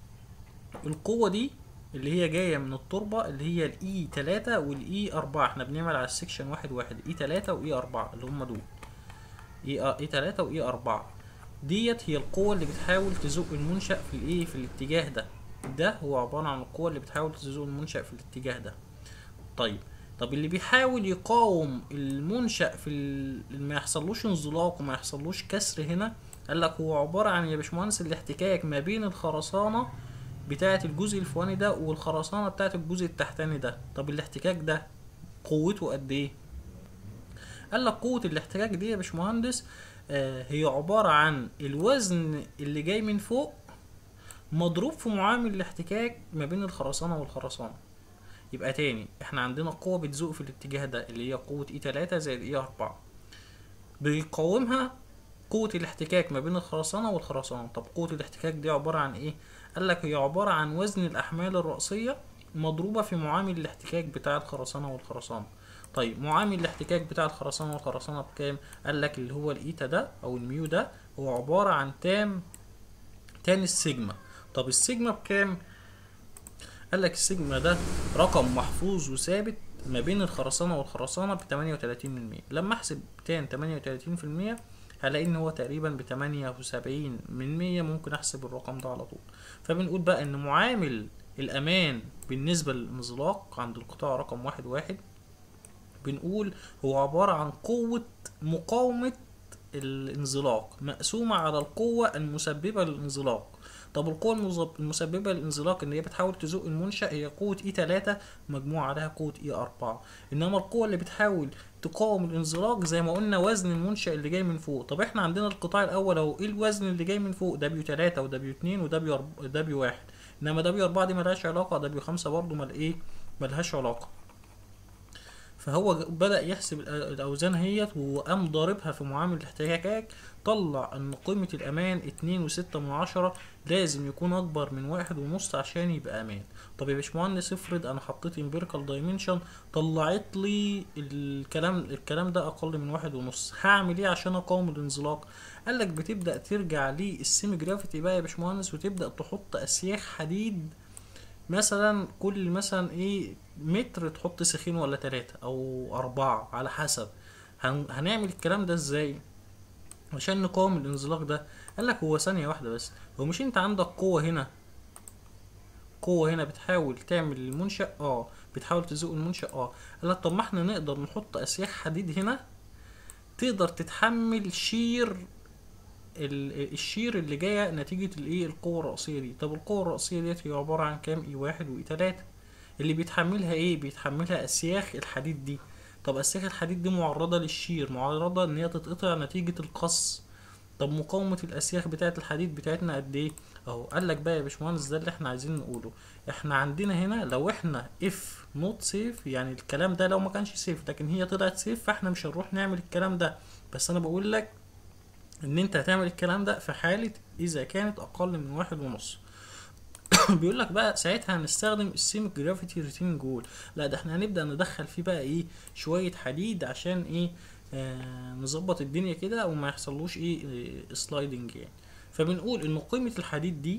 Speaker 1: القوه دي اللي هي جايه من التربه اللي هي الاي 3 والاي 4 احنا بنعمل على السكشن واحد واحد اي 3 واي 4 اللي هم دول اي اي 3 واي 4 ديت هي القوة اللي بتحاول تزق المنشأ في الايه في الاتجاه ده ده هو عبارة عن القوة اللي بتحاول تزق المنشأ في الاتجاه ده طيب طب اللي بيحاول يقاوم المنشأ في ال... ما يحصلوش انزلاق وما يحصلوش كسر هنا قال لك هو عبارة عن يا باشمهندس الاحتكاك ما بين الخرسانة بتاعة الجزء الفوقاني ده والخرسانة بتاعة الجزء التحتاني ده طب الاحتكاك ده قوته قد ايه قال لك قوة الاحتكاك دي يا باشمهندس آه هي عبارة عن الوزن اللي جاي من فوق مضروب في معامل الاحتكاك ما بين الخرسانة والخرسانة يبقى تاني احنا عندنا قوة بتزوق في الاتجاه ده اللي هي قوة اي تلاتة زائد اي اربعة بيقاومها قوة الاحتكاك ما بين الخرسانة والخرسانة طب قوة الاحتكاك دي عبارة عن ايه؟ قال لك هي عبارة عن وزن الأحمال الرأسية مضروبة في معامل الاحتكاك بتاع الخرسانة والخرسانة طيب معامل الاحتكاك بتاع الخرسانة والخرسانة بكام؟ قال لك اللي هو الإيتا ده أو الميو ده هو عبارة عن تان تان السيجما طب السيجما بكام؟ قال لك السيجما ده رقم محفوظ وثابت ما بين الخرسانة والخرسانة بتمانية وتلاتين من مية لما أحسب تان تمانية وتلاتين في المية هلاقي ان هو تقريبا بتمانية وسبعين من مية ممكن احسب الرقم ده على طول فبنقول بقى ان معامل الامان بالنسبة للانزلاق عند القطاع رقم واحد واحد بنقول هو عبارة عن قوة مقاومة الانزلاق مقسومة على القوة المسببة للانزلاق طب القوة المزب- المسببة للانزلاق اللي هي بتحاول تزق المنشأ هي قوة اي تلاتة مجموع عليها قوة اي اربعة انما القوة اللي بتحاول تقاوم الانزلاق زي ما قلنا وزن المنشأ اللي جاي من فوق طب احنا عندنا القطاع الاول اهو ايه الوزن اللي جاي من فوق دبليو 3 ودبليو 2 ودبليو دبليو 1 انما دبليو 4 دي ملهاش علاقة دبليو 5 برضه مال ايه ملهاش علاقة فهو ج- بدأ يحسب الأ- الأوزان هيت وقام ضاربها في معامل الاحتكاكات طلع إن قيمة الأمان اتنين وستة من عشرة لازم يكون أكبر من واحد ونص عشان يبقى أمان طب يا باشمهندس افرض أنا حطيت امبيريكال دايمنشن طلعت لي الكلام الكلام ده أقل من واحد ونص هعمل إيه عشان أقاوم الانزلاق؟ قال لك بتبدأ ترجع للسيمي جرافيتي بقى يا باشمهندس وتبدأ تحط أسياخ حديد مثلا كل مثلا ايه متر تحط سيخين ولا تلاتة او اربعة على حسب هن... هنعمل الكلام ده ازاي عشان نقاوم الانزلاق ده قال لك هو ثانية واحدة بس هو مش انت عندك قوة هنا قوة هنا بتحاول تعمل المنشأ اه بتحاول تزق المنشأ اه قال لك طب ما احنا نقدر نحط اسياخ حديد هنا تقدر تتحمل شير ال- الشير اللي جايه نتيجه الايه القوه الرئيسيه دي طب القوه الرئيسيه ديت هي عباره عن كام اي واحد واي تلاتة اللي بيتحملها ايه بيتحملها اسياخ الحديد دي طب اسياخ الحديد دي معرضه للشير معرضه ان هي تتقطع نتيجه القص طب مقاومه الاسياخ بتاعه الحديد بتاعتنا قد ايه اهو قال لك بقى يا باشمهندس ده اللي احنا عايزين نقوله احنا عندنا هنا لو احنا اف نوت سيف يعني الكلام ده لو ما كانش سيف لكن هي طلعت سيف فاحنا مش هنروح نعمل الكلام ده بس انا بقول لك ان انت هتعمل الكلام ده في حالة اذا كانت اقل من واحد ونص بيقول لك بقى ساعتها هنستخدم السيميك جرافيتي ريتين جول لا ده احنا هنبدا ندخل فيه بقى ايه شويه حديد عشان ايه آه نظبط الدنيا كده وما يحصلوش ايه, إيه سلايدنج يعني فبنقول ان قيمه الحديد دي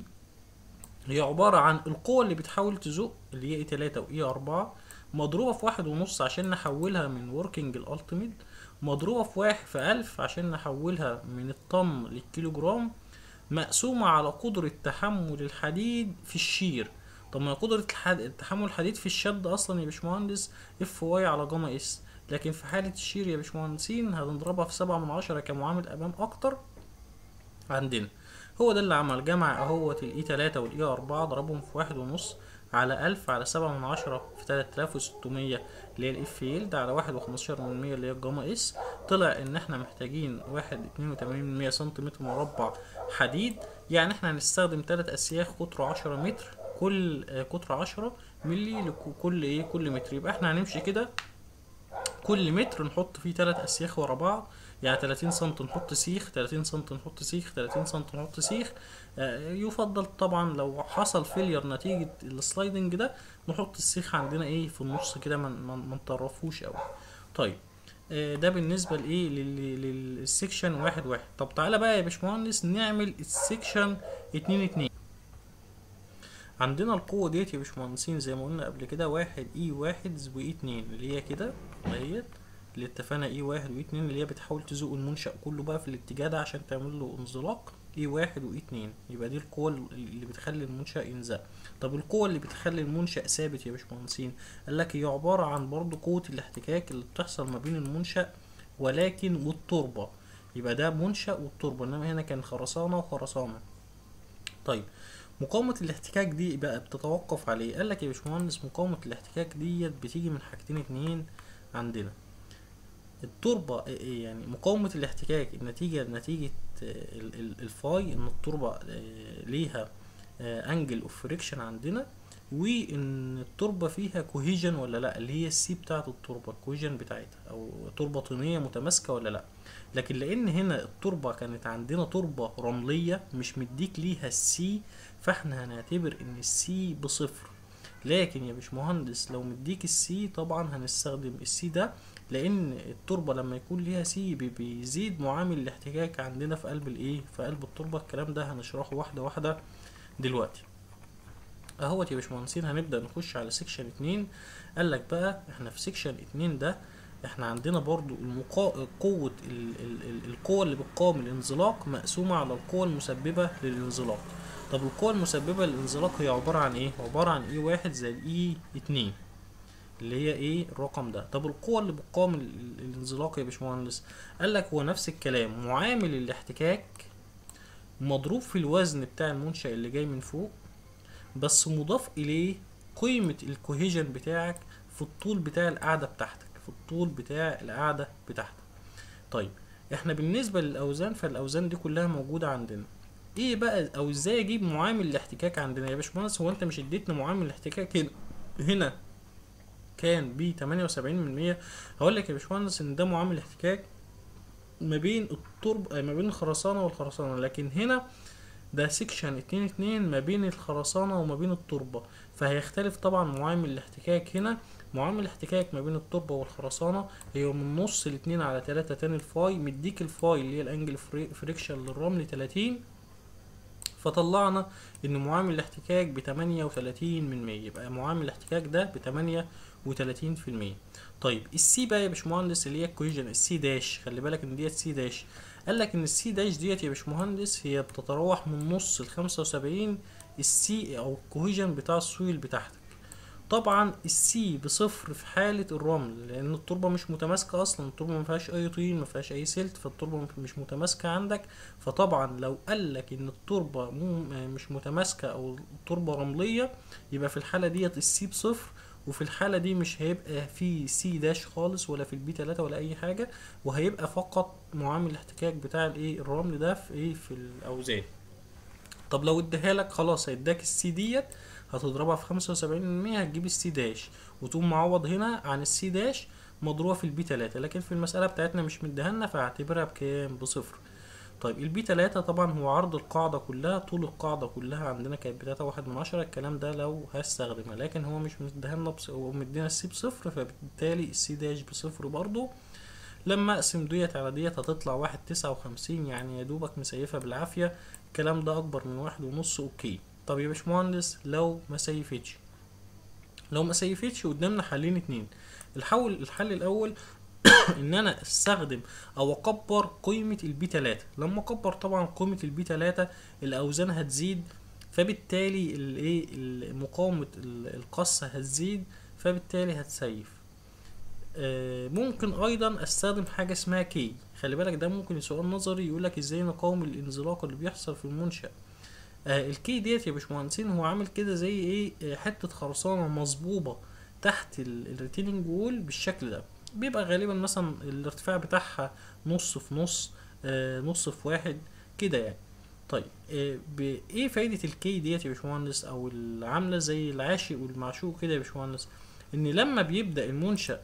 Speaker 1: هي عبارة عن القوة اللي بتحاول تزق اللي هي اي تلاتة واي اربعة مضروبة في واحد ونص عشان نحولها من وركينج الالتيميت مضروبة في واحد في ألف عشان نحولها من الطن للكيلو جرام مقسومة على قدرة تحمل الحديد في الشير طب ما قدرة الحد... تحمل الحديد في الشد أصلا يا باشمهندس اف واي على جاما اس لكن في حالة الشير يا باشمهندسين هنضربها في سبعة من عشرة كمعامل أمام أكتر عندنا هو ده اللي عمل جمع اهوت الاي تلاتة والاي اربعة ضربهم في واحد ونص على ألف على سبعة من عشرة في تلات آلاف وستمية اللي هي الاف يلد على واحد وخمستاشر من مية اللي هي الجاما اس طلع ان احنا محتاجين واحد اتنين وتمانين من مية سنتيمتر مربع حديد يعني احنا هنستخدم تلات اسياخ قطره عشرة متر كل آه، قطر عشرة ملي لكل ايه كل متر يبقى احنا هنمشي كده كل متر نحط فيه تلات اسياخ ورا بعض يعني 30 سم نحط سيخ 30 سم نحط سيخ 30 سم نحط سيخ آه، يفضل طبعا لو حصل فيلير نتيجة السلايدنج ده نحط السيخ عندنا ايه في النص كده ما ما- ما نطرفوش قوي طيب آه، ده بالنسبة لايه لل- للسكشن واحد واحد طب تعالى بقى يا باشمهندس نعمل السكشن اتنين اتنين عندنا القوة ديت يا باشمهندسين زي ما قلنا قبل كده واحد اي واحد واي اتنين اللي هي كده اهيت اللي اتفقنا اي واحد واي اتنين اللي هي بتحاول تزق المنشأ كله بقى في الاتجاه ده عشان تعمل له انزلاق اي واحد واي اتنين يبقى دي القوة اللي بتخلي المنشأ ينزق طب القوة اللي بتخلي المنشأ ثابت يا باشمهندسين قال لك هي عبارة عن برضو قوة الاحتكاك اللي بتحصل ما بين المنشأ ولكن والتربة يبقى ده منشأ والتربة انما هنا كان خرسانة وخرسانة طيب مقاومة الاحتكاك دي بقى بتتوقف على ايه؟ قال لك يا باشمهندس مقاومة الاحتكاك ديت بتيجي من حاجتين اتنين عندنا التربة إيه- إيه يعني مقاومة الاحتكاك النتيجة نتيجة آه، ال- ال- الفاي ان التربة آه، ليها انجل اوف فريكشن عندنا وان التربة فيها كوهيجن ولا لا اللي هي السي بتاعت التربة الكوهيجن بتاعتها او تربة طينية متماسكة ولا لا لكن لان هنا التربة كانت عندنا تربة رملية مش مديك ليها السي فاحنا هنعتبر ان السي بصفر لكن يا باشمهندس لو مديك السي طبعا هنستخدم السي ده لان التربه لما يكون ليها سي بي- بيزيد معامل الاحتكاك عندنا في قلب الايه في قلب التربه الكلام ده هنشرحه واحده واحده دلوقتي اهوت يا باشمهندسين هنبدا نخش على سيكشن اتنين قال لك بقى احنا في سيكشن اتنين ده احنا عندنا برضو المقا... قوة ال... ال... ال... القوة اللي بتقاوم الانزلاق مقسومة على القوة المسببة للانزلاق طب القوة المسببة للانزلاق هي عبارة عن ايه؟ عبارة عن اي واحد زائد اي اتنين اللي هي ايه الرقم ده طب القوة اللي بتقاوم ال- ال- الانزلاق يا باشمهندس قال لك هو نفس الكلام معامل الاحتكاك مضروب في الوزن بتاع المنشأ اللي جاي من فوق بس مضاف اليه قيمة الكوهيجن بتاعك في الطول بتاع القاعدة بتاعتك في الطول بتاع القاعدة بتاعتك طيب احنا بالنسبة للأوزان فالأوزان دي كلها موجودة عندنا ايه بقى او ازاي اجيب معامل الاحتكاك عندنا يا باشمهندس هو انت مش اديتنا معامل الاحتكاك هنا هنا كان ب 78% هقول لك يا باشمهندس ان ده معامل احتكاك ما بين الترب آه، ما بين الخرسانة والخرسانة لكن هنا ده سيكشن اتنين اتنين ما بين الخرسانة وما بين التربة فهيختلف طبعا معامل الاحتكاك هنا معامل الاحتكاك ما بين التربة والخرسانة هي من نص الاتنين على تلاتة تاني الفاي مديك الفاي اللي هي الانجل فري- فريكشن للرمل تلاتين فطلعنا ان معامل الاحتكاك بتمانية وتلاتين من مية يبقى معامل الاحتكاك ده بتمانية وتلاتين في المية طيب السي بقى يا باشمهندس اللي هي الكويجن السي داش خلي بالك ان ديت سي داش قال لك ان السي داش ديت يا باشمهندس هي بتتراوح من نص لخمسة وسبعين السي او الكوهيجن بتاع السويل بتاعتك طبعا السي بصفر في حالة الرمل لأن التربة مش متماسكة أصلا التربة ما فيهاش أي طين ما فيهاش أي سلت فالتربة مش متماسكة عندك فطبعا لو قالك إن التربة مو- مش متماسكة أو التربة رملية يبقى في الحالة ديت السي بصفر وفي الحالة دي مش هيبقى في سي داش خالص ولا في البي 3 ولا أي حاجة وهيبقى فقط معامل الاحتكاك بتاع الايه الرمل ده في ايه في الأوزان طب لو اداها لك خلاص هيداك السي ديت هتضربها في خمسة وسبعين المية هتجيب السي داش وتقوم معوض هنا عن السي داش مضروبة في البي تلاتة لكن في المسألة بتاعتنا مش مديهالنا فهعتبرها بكام بصفر طيب البي تلاتة طبعا هو عرض القاعدة كلها طول القاعدة كلها عندنا كانت بتلاتة واحد من عشرة الكلام ده لو هستخدمها لكن هو مش مديهالنا بص... هو مدينا السي بصفر فبالتالي السي داش بصفر برضو لما اقسم ديت على ديت هتطلع واحد تسعة وخمسين يعني يا دوبك مسيفها بالعافية الكلام ده اكبر من واحد ونص اوكي طب يا باشمهندس لو ما سيفتش لو ما سيفتش قدامنا حلين اتنين الحل الحل الاول ان انا استخدم او اكبر قيمة البي 3 لما اكبر طبعا قيمة البي 3 الاوزان هتزيد فبالتالي الايه ال- مقاومة ال- القص هتزيد فبالتالي هتسيف آه، ممكن ايضا استخدم حاجه اسمها كي خلي بالك ده ممكن سؤال نظري يقول لك ازاي نقاوم الانزلاق اللي بيحصل في المنشأ آه الكي ديت يا باشمهندسين هو عامل كده زي ايه آه، حته خرسانه مصبوبه تحت ال- الريتيننج وول بالشكل ده بيبقى غالبا مثلا الارتفاع بتاعها نص في نص آه نص في واحد كده يعني طيب آه ب- ايه فايده الكي ديت يا باشمهندس او العامله زي العاشق والمعشوق كده يا باشمهندس ان لما بيبدا المنشأ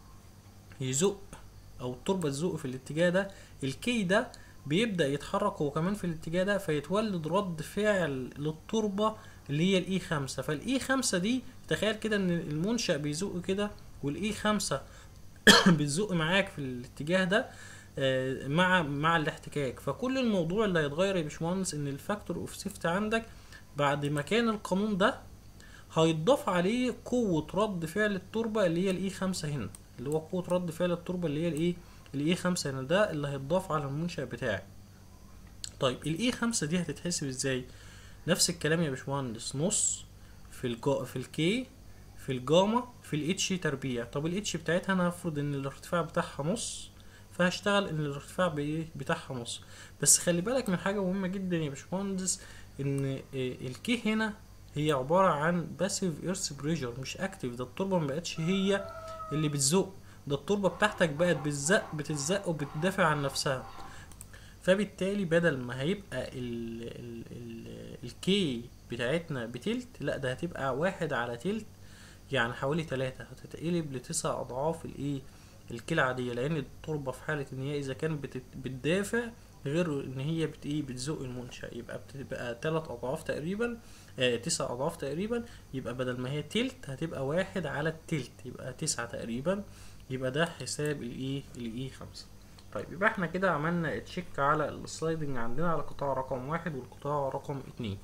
Speaker 1: يزق او التربه تزق في الاتجاه ده الكي ده بيبدا يتحرك هو كمان في الاتجاه ده فيتولد رد فعل للتربه اللي هي الاي خمسة فالاي خمسة دي تخيل كده ان المنشأ بيزق كده والاي خمسة بتزق معاك في الاتجاه ده آه، مع مع الاحتكاك فكل الموضوع اللي هيتغير يا باشمهندس ان الفاكتور اوف سيفت عندك بعد ما كان القانون ده هيتضاف عليه قوة رد فعل التربة اللي هي الاي خمسة هنا اللي هو قوة رد فعل التربة اللي هي الايه الاي خمسة هنا ده اللي هيتضاف على المنشأ بتاعي طيب الاي خمسة دي هتتحسب ازاي نفس الكلام يا باشمهندس نص في الجا في الكي في الجاما في الاتش تربيع طب الاتش بتاعتها انا هفرض ان الارتفاع بتاعها نص فهشتغل ان الارتفاع بايه بتاعها نص بس خلي بالك من حاجه مهمه جدا يا باشمهندس ان آه، الكي هنا هي عبارة عن باسيف ايرث بريشر مش اكتيف ده التربة ما بقتش هي اللي بتزق ده التربة بتاعتك بقت بتزق بتتزق وبتدافع عن نفسها فبالتالي بدل ما هيبقى ال ال ال الكي بتاعتنا بتلت لا ده هتبقى واحد على تلت يعني حوالي تلاتة هتتقلب لتسع أضعاف الإيه الكي العادية لأن التربة في حالة إن هي إذا كانت بتت- بتدافع غير إن هي بت إيه بتزق المنشأ يبقى بتبقى تلات أضعاف تقريبا آه تسع أضعاف تقريبا يبقى بدل ما هي تلت هتبقى واحد على التلت يبقى تسعة تقريبا يبقى ده حساب الإيه الإيه خمسة طيب يبقى احنا كده عملنا تشيك على السلايدنج عندنا على قطاع رقم واحد والقطاع رقم اتنين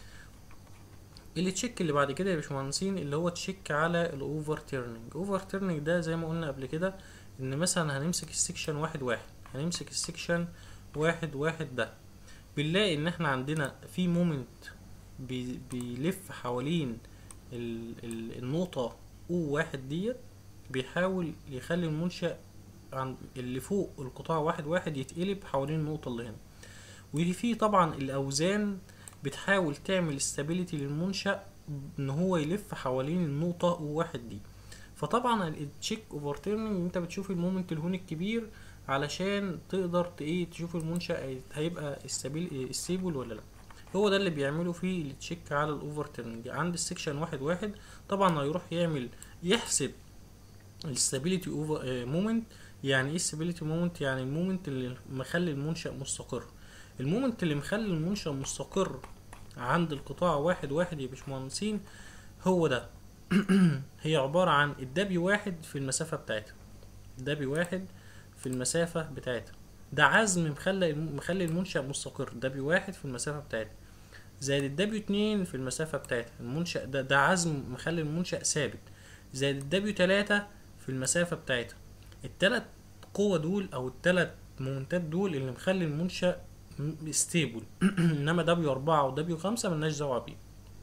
Speaker 1: التشيك اللي بعد كده يا باشمهندسين اللي هو تشيك على الاوفر تيرنينج اوفر تيرنينج ده زي ما قلنا قبل كده ان مثلا هنمسك السكشن واحد واحد هنمسك السكشن واحد واحد ده بنلاقي ان احنا عندنا في مومنت بي بيلف حوالين ال ال النقطة او واحد ديت بيحاول يخلي المنشأ عن اللي فوق القطاع واحد واحد يتقلب حوالين النقطة اللي هنا وفي طبعا الأوزان بتحاول تعمل استابيليتي للمنشأ ان هو يلف حوالين النقطة واحد دي فطبعا التشيك اوفر تيرنينج انت بتشوف المومنت الهون الكبير علشان تقدر ت- ايه تشوف المنشأ هيبقى استابيل ستيبل ولا لا هو ده اللي بيعمله في التشيك على الاوفر تيرنينج عند السكشن واحد واحد طبعا هيروح يعمل يحسب الستابيليتي اوفر مومنت يعني ايه الستابيليتي مومنت يعني المومنت اللي مخلي المنشأ مستقر المومنت اللي مخلي المنشأ مستقر عند القطاع واحد واحد يا باشمهندسين هو ده هي عبارة عن الدبي واحد في المسافة بتاعتها الدبي واحد في المسافة بتاعتها ده عزم مخلي مخلي المنشأ مستقر دبي واحد في المسافة بتاعتها زائد الدبي اتنين في المسافة بتاعتها المنشأ ده ده عزم مخلي المنشأ ثابت زائد الدبي تلاتة في المسافة بتاعتها التلات قوة دول أو التلات مومنتات دول اللي مخلي المنشأ ستيبل انما دبليو أربعة ودبليو خمسة ملناش دعوة بيه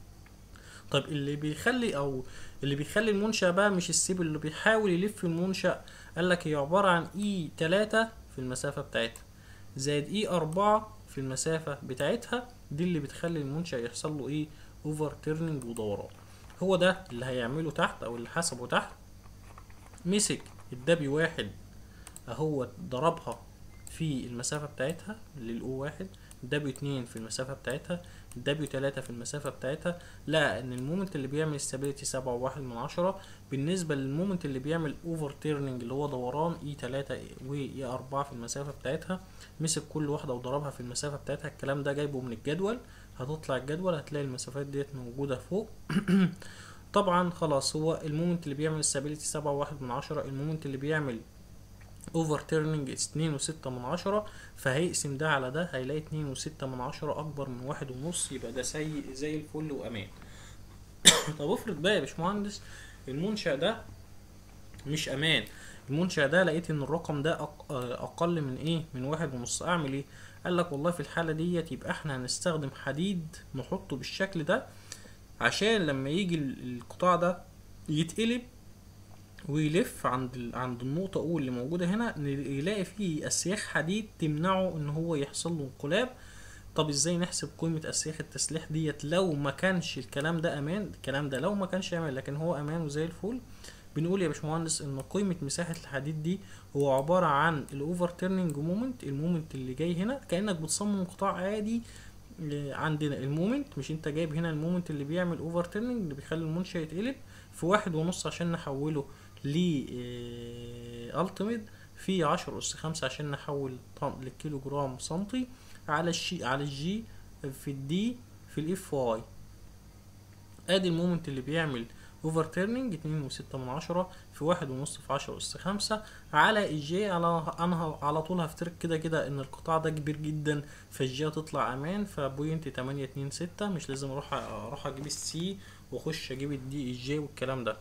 Speaker 1: طب اللي بيخلي او اللي بيخلي المنشأ بقى مش ستيبل اللي بيحاول يلف المنشأ قال لك هي عبارة عن اي تلاتة في المسافة بتاعتها زائد اي أربعة في المسافة بتاعتها دي اللي بتخلي المنشأ يحصل له ايه اوفر تيرنينج ودوران هو ده اللي هيعمله تحت او اللي حسبه تحت مسك الدبي واحد اهو ضربها في المسافة بتاعتها للأو واحد دبليو اتنين في المسافة بتاعتها دبليو تلاتة في المسافة بتاعتها لقى ان المومنت اللي بيعمل استابيليتي سبعة وواحد من عشرة بالنسبة للمومنت اللي بيعمل اوفر تيرنينج اللي هو دوران اي تلاتة واي اربعة في المسافة بتاعتها مسك كل واحدة وضربها في المسافة بتاعتها الكلام ده جايبه من الجدول هتطلع الجدول هتلاقي المسافات ديت موجودة فوق طبعا خلاص هو المومنت اللي بيعمل استابيليتي سبعة وواحد من عشرة المومنت اللي بيعمل اوفر تيرنينج اتنين وستة من عشرة فهيقسم ده على ده هيلاقي اتنين وستة من عشرة اكبر من واحد ونص يبقى ده سيء زي الفل وامان طب افرض بقى يا باشمهندس المنشأ ده مش امان المنشأ ده لقيت ان الرقم ده أق- اقل من ايه من واحد ونص اعمل ايه قال لك والله في الحالة ديت يبقى احنا هنستخدم حديد نحطه بالشكل ده عشان لما يجي ال- القطاع ده يتقلب ويلف عند ال... عند النقطة أو اللي موجودة هنا ن- يلاقي فيه أسياخ حديد تمنعه إن هو يحصل له انقلاب طب ازاي نحسب قيمة أسياخ التسليح ديت لو ما كانش الكلام ده أمان الكلام ده لو ما كانش أمان لكن هو أمان وزي الفل بنقول يا باشمهندس إن قيمة مساحة الحديد دي هو عبارة عن الأوفر تيرنينج مومنت المومنت اللي جاي هنا كأنك بتصمم قطاع عادي آه، عندنا المومنت مش انت جايب هنا المومنت اللي بيعمل اوفر تيرنينج اللي بيخلي المنشأ يتقلب في واحد ونص عشان نحوله ل التيميت في عشرة اس خمسة عشان نحول طن للكيلو جرام سنتي على الشي على الجي في الدي في الاف واي ادي المومنت اللي بيعمل اوفر تيرنينج اتنين وستة من عشرة في واحد ونص في عشرة اس خمسة على الجي على انا على طول هفترك كده كده ان القطاع ده كبير جدا فالجي هتطلع امان فبوينت تمانية اتنين ستة مش لازم اروح اروح اجيب السي واخش اجيب الدي الجي والكلام ده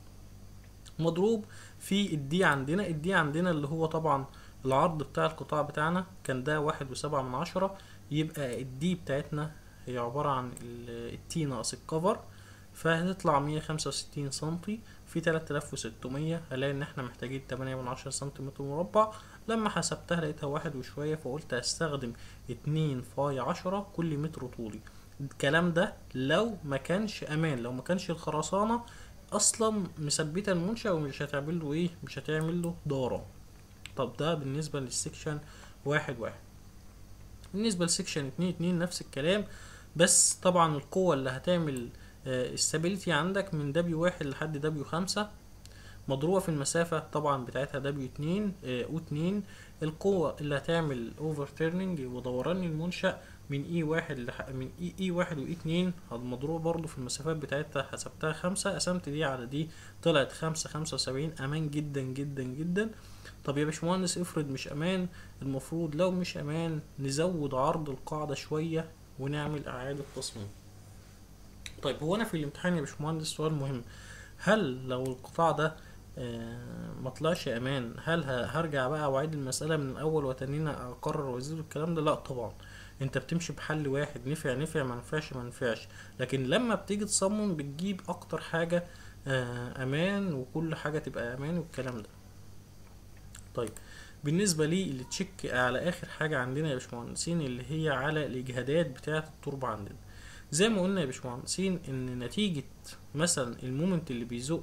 Speaker 1: مضروب في الدي عندنا الدي عندنا اللي هو طبعا العرض بتاع القطاع بتاعنا كان ده واحد وسبعة من عشرة يبقى الدي بتاعتنا هي عبارة عن ال- التي ناقص الكفر فهتطلع مية خمسة وستين سنتي في تلات آلاف وستمية هلاقي ان احنا محتاجين تمانية من عشرة سنتيمتر مربع لما حسبتها لقيتها واحد وشوية فقلت هستخدم اتنين فاي عشرة كل متر طولي الكلام ده لو ما كانش امان لو ما كانش الخرسانه اصلا مثبته المنشا ومش هتعمل له ايه مش هتعمل له دوران طب ده بالنسبه للسكشن واحد واحد بالنسبه لسكشن اتنين اتنين نفس الكلام بس طبعا القوه اللي هتعمل استابيليتي عندك من دبليو واحد لحد دبليو خمسة مضروبة في المسافة طبعا بتاعتها دبليو اتنين او اتنين القوة اللي هتعمل اوفر تيرنينج ودوران المنشأ من اي واحد لح... من اي اي واحد واي اتنين مضروبة برضو في المسافات بتاعتها حسبتها خمسة قسمت دي على دي طلعت خمسة خمسة وسبعين امان جدا جدا جدا طب يا باشمهندس افرض مش امان المفروض لو مش امان نزود عرض القاعدة شوية ونعمل اعادة تصميم طيب هو انا في الامتحان يا باشمهندس سؤال مهم هل لو القطاع ده آه ما طلعش امان هل هرجع بقى واعيد المساله من الاول وتانينا اقرر وازيد الكلام ده لا طبعا انت بتمشي بحل واحد نفع نفع ما نفعش ما نفعش لكن لما بتيجي تصمم بتجيب اكتر حاجه آه امان وكل حاجه تبقى امان والكلام ده طيب بالنسبه لي اللي تشيك على اخر حاجه عندنا يا باشمهندسين اللي هي على الاجهادات بتاعه التربه عندنا زي ما قلنا يا باشمهندسين ان نتيجة مثلا المومنت اللي بيزق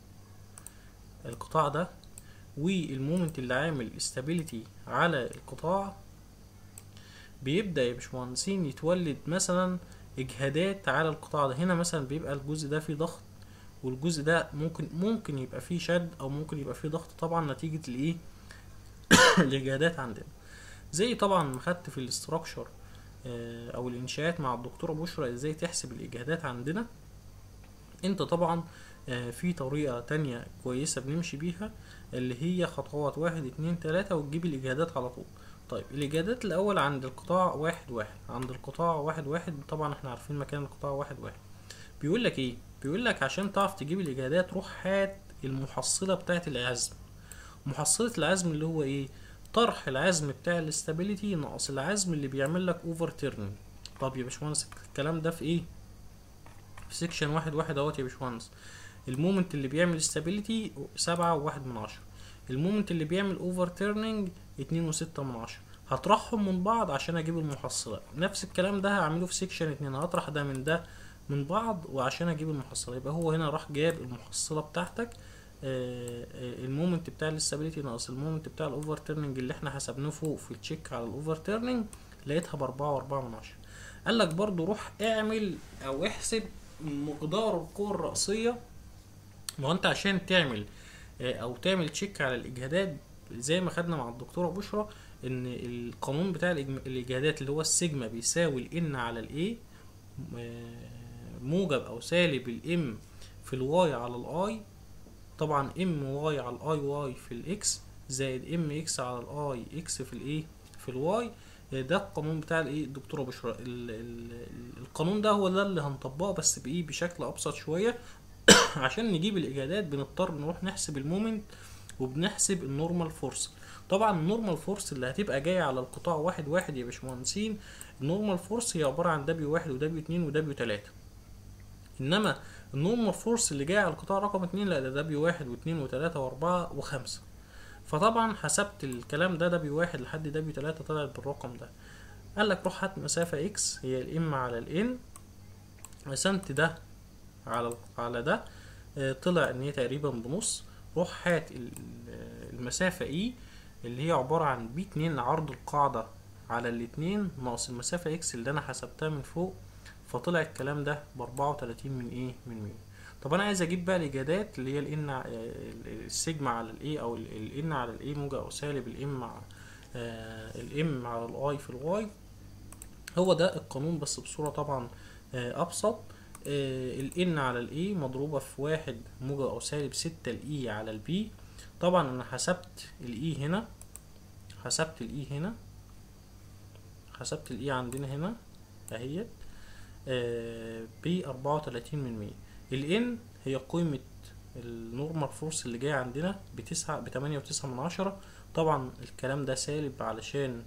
Speaker 1: القطاع ده والمومنت اللي عامل استابيليتي على القطاع بيبدأ يا باشمهندسين يتولد مثلا اجهادات على القطاع ده هنا مثلا بيبقى الجزء ده فيه ضغط والجزء ده ممكن ممكن يبقى فيه شد او ممكن يبقى فيه ضغط طبعا نتيجة الايه الاجهادات عندنا زي طبعا ما خدت في الاستراكشر او الانشاءات مع الدكتوره بشرى ازاي تحسب الاجهادات عندنا انت طبعا في طريقه تانية كويسه بنمشي بيها اللي هي خطوات واحد اتنين تلاتة وتجيب الاجهادات على طول طيب الاجهادات الاول عند القطاع واحد واحد عند القطاع واحد واحد طبعا احنا عارفين مكان القطاع واحد واحد بيقول لك ايه بيقول لك عشان تعرف تجيب الاجهادات روح هات المحصله بتاعه العزم محصله العزم اللي هو ايه طرح العزم بتاع الاستابيليتي ناقص العزم اللي بيعمل لك اوفر تيرنينج طب يا باشمهندس الكلام ده في ايه في سيكشن واحد واحد اهوت يا باشمهندس المومنت اللي بيعمل استابيليتي سبعة وواحد من عشرة المومنت اللي بيعمل اوفر تيرنينج اتنين وستة من عشرة هطرحهم من بعض عشان اجيب المحصلة نفس الكلام ده هعمله في سيكشن اتنين هطرح ده من ده من بعض وعشان اجيب المحصلة يبقى هو هنا راح جاب المحصلة بتاعتك المومنت بتاع الاستابيليتي ناقص المومنت بتاع الاوفر تيرنينج اللي احنا حسبناه فوق في التشيك على الاوفر تيرنينج لقيتها باربعة واربعة من عشرة قال لك برضو روح اعمل او احسب مقدار القوة الرأسية ما هو انت عشان تعمل او تعمل تشيك على الاجهادات زي ما خدنا مع الدكتورة بشرى ان القانون بتاع الاجهادات اللي هو السيجما بيساوي الان على الاي موجب او سالب الام في الواي على الاي طبعا ام واي على الاي واي في الاكس زائد ام اكس على الاي اكس في الايه في الواي ده القانون بتاع الايه الدكتوره بشرى القانون ده هو ده اللي هنطبقه بس بايه بشكل ابسط شويه عشان نجيب الاجهادات بنضطر نروح نحسب المومنت وبنحسب النورمال فورس طبعا النورمال فورس اللي هتبقى جايه على القطاع واحد واحد يا باشمهندسين النورمال فورس هي عباره عن دبليو واحد ودبليو اتنين ودبليو تلاته انما النورمال فورس اللي جاي على القطاع رقم اتنين لا ده دبليو واحد واتنين وتلاتة واربعة وخمسة فطبعا حسبت الكلام ده دبليو واحد لحد دبليو تلاتة طلعت بالرقم ده قال لك روح هات مسافة اكس هي الام على الان قسمت ده على على ده طلع ان هي تقريبا بنص روح هات المسافة اي اللي هي عبارة عن بي اتنين عرض القاعدة على الاتنين ناقص المسافة اكس اللي انا حسبتها من فوق فطلع الكلام ده بأربعة وتلاتين من ايه من مية طب انا عايز اجيب بقى الاجادات اللي هي الان السيجما على الاي او الان على الاي موجب او سالب الام مع الام على الاي في الواي هو ده القانون بس بصورة طبعا ابسط الان على الاي مضروبة في واحد موجب او سالب ستة الاي على البي طبعا انا حسبت الاي هنا حسبت الاي هنا حسبت الاي عندنا هنا اهيت ب أربعة وتلاتين من مية الان هي قيمة النورمال فورس اللي جاي عندنا بتسعة بتمانية وتسعة من عشرة طبعا الكلام ده سالب علشان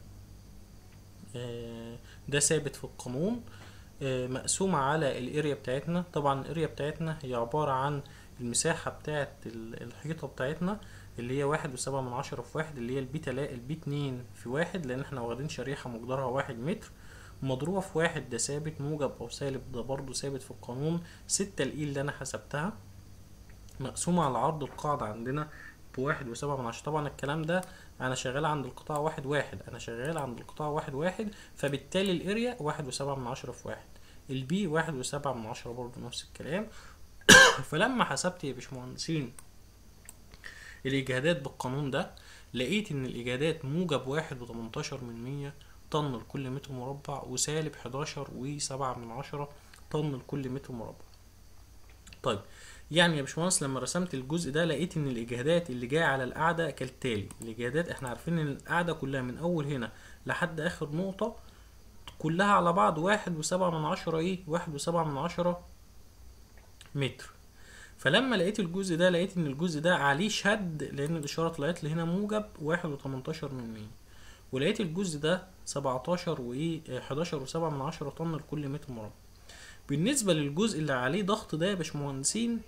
Speaker 1: ده ثابت في القانون مقسومة على الاريا بتاعتنا طبعا الاريا بتاعتنا هي عبارة عن المساحة بتاعت الحيطة بتاعتنا اللي هي واحد وسبعة من عشرة في واحد اللي هي البي تلا البي اتنين في واحد لان احنا واخدين شريحة مقدارها واحد متر مضروبة في واحد ده ثابت موجب أو سالب ده برضو ثابت في القانون ستة الإي اللي أنا حسبتها مقسومة على عرض القاعدة عندنا بواحد وسبعة من عشرة طبعا الكلام ده أنا شغال عند القطاع واحد واحد أنا شغال عند القطاع واحد واحد فبالتالي الأريا واحد وسبعة من عشرة في واحد البي واحد وسبعة من عشرة برضو نفس الكلام فلما حسبت يا باشمهندسين الإجهادات بالقانون ده لقيت إن الإجهادات موجب واحد وتمنتاشر من مية طن لكل متر مربع وسالب حداشر وسبعة من عشرة طن لكل متر مربع طيب يعني يا باشمهندس لما رسمت الجزء ده لقيت ان الاجهادات اللي جايه على القاعده كالتالي الاجهادات احنا عارفين ان القاعده كلها من اول هنا لحد اخر نقطه كلها على بعض واحد وسبعة من عشرة ايه واحد وسبعة من عشرة متر فلما لقيت الجزء ده لقيت ان الجزء ده عليه شد لان الاشاره طلعت لي هنا موجب واحد وتمنتاشر من مية ولقيت الجزء ده سبعتاشر وايه حداشر وسبعة من عشرة طن لكل متر مربع بالنسبة للجزء اللي عليه ضغط ده يا باشمهندسين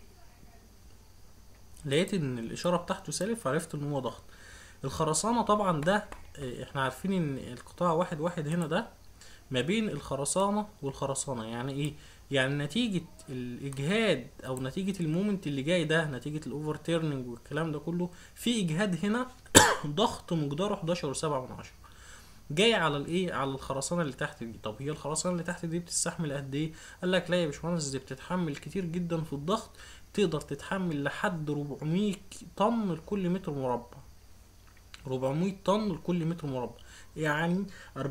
Speaker 1: لقيت ان الاشاره بتاعته سالب فعرفت ان هو ضغط الخرسانه طبعا ده اه، احنا عارفين ان القطاع واحد واحد هنا ده ما بين الخرسانه والخرسانه يعني ايه يعني نتيجه الاجهاد او نتيجه المومنت اللي جاي ده نتيجه الاوفر تيرنينج والكلام ده كله في اجهاد هنا ضغط مقداره 11 و7 من عشرة جاي على الايه على الخرسانه اللي تحت دي طب هي الخرسانه اللي تحت دي بتستحمل قد ايه قال لك لا يا باشمهندس دي بتتحمل كتير جدا في الضغط تقدر تتحمل لحد 400 طن لكل متر مربع 400 طن لكل متر مربع يعني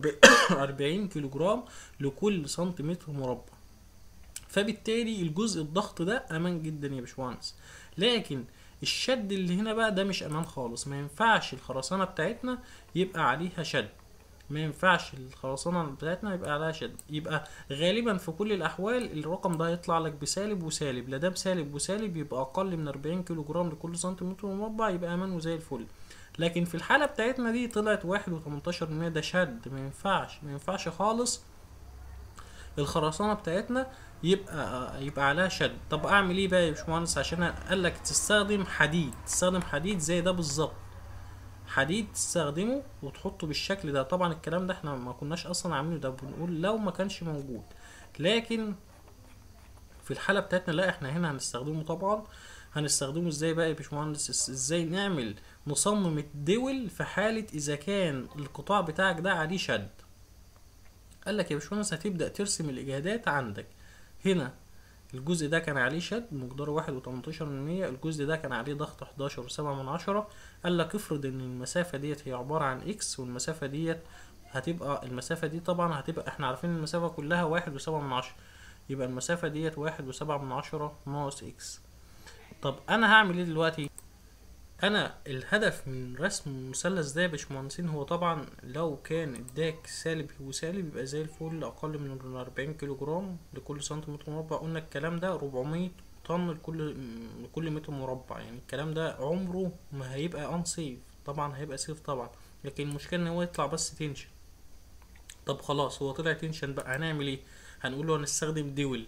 Speaker 1: 40 كيلو جرام لكل سنتيمتر مربع فبالتالي الجزء الضغط ده امان جدا يا باشمهندس لكن الشد اللي هنا بقى ده مش امان خالص ما ينفعش الخرسانه بتاعتنا يبقى عليها شد ما ينفعش الخرسانة بتاعتنا يبقى عليها شد يبقى غالبا في كل الأحوال الرقم ده هيطلع لك بسالب وسالب لا ده بسالب وسالب يبقى أقل من 40 كيلو جرام لكل سنتيمتر مربع يبقى أمان وزي الفل لكن في الحالة بتاعتنا دي طلعت واحد وتمنتاشر من ده شد ما ينفعش ما ينفعش خالص الخرسانة بتاعتنا يبقى يبقى عليها شد طب اعمل ايه بقى يا باشمهندس عشان قال لك تستخدم حديد تستخدم حديد زي ده بالظبط حديد تستخدمه وتحطه بالشكل ده طبعا الكلام ده احنا ما كناش اصلا عاملينه ده بنقول لو ما كانش موجود لكن في الحالة بتاعتنا لا احنا هنا هنستخدمه طبعا هنستخدمه ازاي بقى يا باشمهندس ازاي نعمل نصمم الدول في حالة اذا كان القطاع بتاعك ده عليه شد قال لك يا باشمهندس هتبدأ ترسم الاجهادات عندك هنا الجزء ده كان عليه شد مقداره واحد وتمنتاشر من مية الجزء ده كان عليه ضغط حداشر وسبعة من عشرة قال لك افرض ان المسافة ديت هي عبارة عن اكس والمسافة ديت هتبقى المسافة دي طبعا هتبقى احنا عارفين المسافة كلها واحد وسبعة من عشرة يبقى المسافة ديت واحد وسبعة من عشرة ناقص اكس طب انا هعمل ايه دلوقتي انا الهدف من رسم المثلث ده يا باشمهندسين هو طبعا لو كان اداك سالب وسالب يبقى زي الفل اقل من 40 كيلو جرام لكل سنتيمتر مربع قلنا الكلام ده 400 طن لكل لكل متر مربع يعني الكلام ده عمره ما هيبقى ان سيف طبعا هيبقى سيف طبعا لكن المشكله ان هو يطلع بس تنشن طب خلاص هو طلع تنشن بقى هنعمل ايه هنقول له هنستخدم دول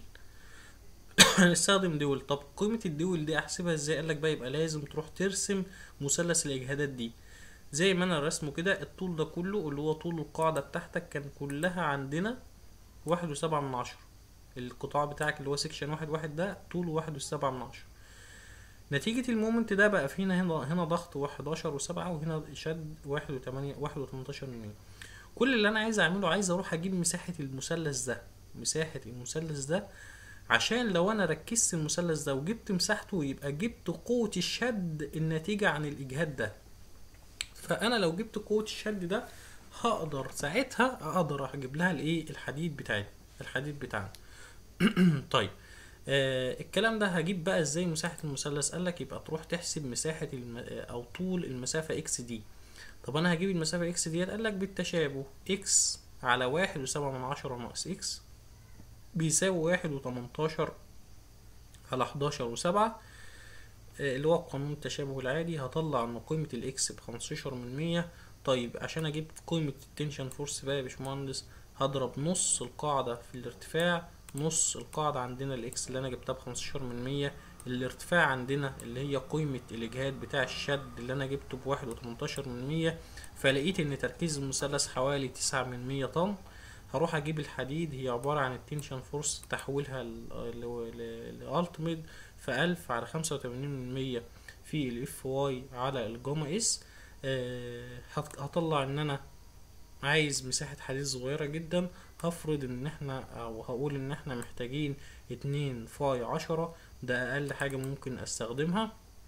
Speaker 1: هنستخدم دول طب قيمة الدول دي احسبها ازاي قالك بقى يبقى لازم تروح ترسم مثلث الاجهادات دي زي ما انا رسمه كده الطول ده كله اللي هو طول القاعدة بتاعتك كان كلها عندنا واحد وسبعة من عشرة القطاع بتاعك اللي هو سيكشن واحد واحد ده طوله واحد وسبعة من عشرة نتيجة المومنت ده بقى فينا هنا هنا ضغط واحد عشر وسبعة وهنا شد واحد وتمانية واحد وتمنتاشر من مية كل اللي انا عايز اعمله عايز اروح اجيب مساحة المثلث ده مساحة المثلث ده عشان لو انا ركزت المثلث ده وجبت مساحته يبقى جبت قوة الشد الناتجة عن الاجهاد ده فانا لو جبت قوة الشد ده هقدر ساعتها اقدر اجيب لها الايه الحديد بتاعي الحديد بتاعنا طيب آه الكلام ده هجيب بقى ازاي مساحة المثلث قال لك يبقى تروح تحسب مساحة الم... او طول المسافة اكس دي طب انا هجيب المسافة اكس ديت قال لك بالتشابه اكس على واحد وسبعة من عشرة ناقص اكس بيساوي واحد وتمنتاشر على حداشر وسبعة اللي هو قانون التشابه العادي هطلع ان قيمة الاكس بخمستاشر من مية طيب عشان اجيب قيمة التنشن فورس بقى يا باشمهندس هضرب نص القاعدة في الارتفاع نص القاعدة عندنا الاكس اللي انا جبتها بخمستاشر من مية الارتفاع عندنا اللي هي قيمة الاجهاد بتاع الشد اللي انا جبته بواحد وتمنتاشر من مية فلقيت ان تركيز المثلث حوالي تسعة من مية طن هروح اجيب الحديد هي عبارة عن التنشن فورس تحويلها لالتيميت في ألف على خمسة وتمانين من مية في الاف واي على الجاما اس آه، هط- هطلع ان انا عايز مساحة حديد صغيرة جدا هفرض ان احنا او هقول ان احنا محتاجين اتنين فاي عشرة ده اقل حاجة ممكن استخدمها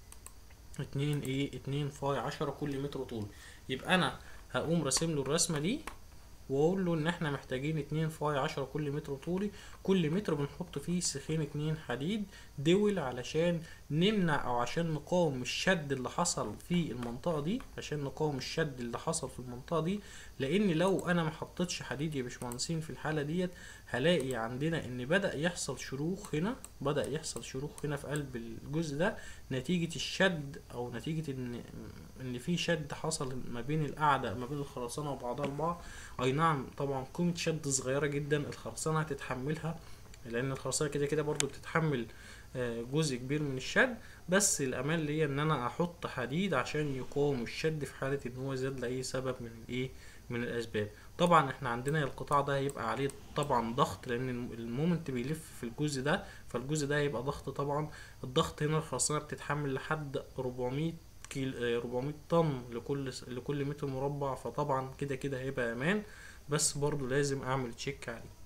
Speaker 1: اتنين ايه اتنين فاي عشرة كل متر طول يبقى انا هقوم راسم له الرسمة دي واقول له ان احنا محتاجين اتنين فاي عشرة كل متر طولي كل متر بنحط فيه سيخين اتنين حديد دول علشان نمنع او عشان نقاوم الشد اللي حصل في المنطقة دي عشان نقاوم الشد اللي حصل في المنطقة دي لان لو انا ما حطيتش حديد يا باشمهندسين في الحالة ديت هلاقي عندنا ان بدأ يحصل شروخ هنا بدأ يحصل شروخ هنا في قلب الجزء ده نتيجة الشد او نتيجة ان ان في شد حصل ما بين القاعدة ما بين الخرسانة وبعضها البعض اي نعم طبعا قيمة شد صغيرة جدا الخرسانة هتتحملها لان الخرسانة كده كده برضو بتتحمل آه، جزء كبير من الشد بس الامان ليا ان انا احط حديد عشان يقاوم الشد في حالة ان هو زاد لاي سبب من الايه من الاسباب طبعا احنا عندنا القطاع ده هيبقى عليه طبعا ضغط لان الم- المومنت بيلف في الجزء ده فالجزء ده هيبقى ضغط طبعا الضغط هنا الخرسانة بتتحمل لحد 400 كيلو آه، 400 طن لكل س- لكل متر مربع فطبعا كده كده هيبقى امان بس برضو لازم اعمل تشيك عليه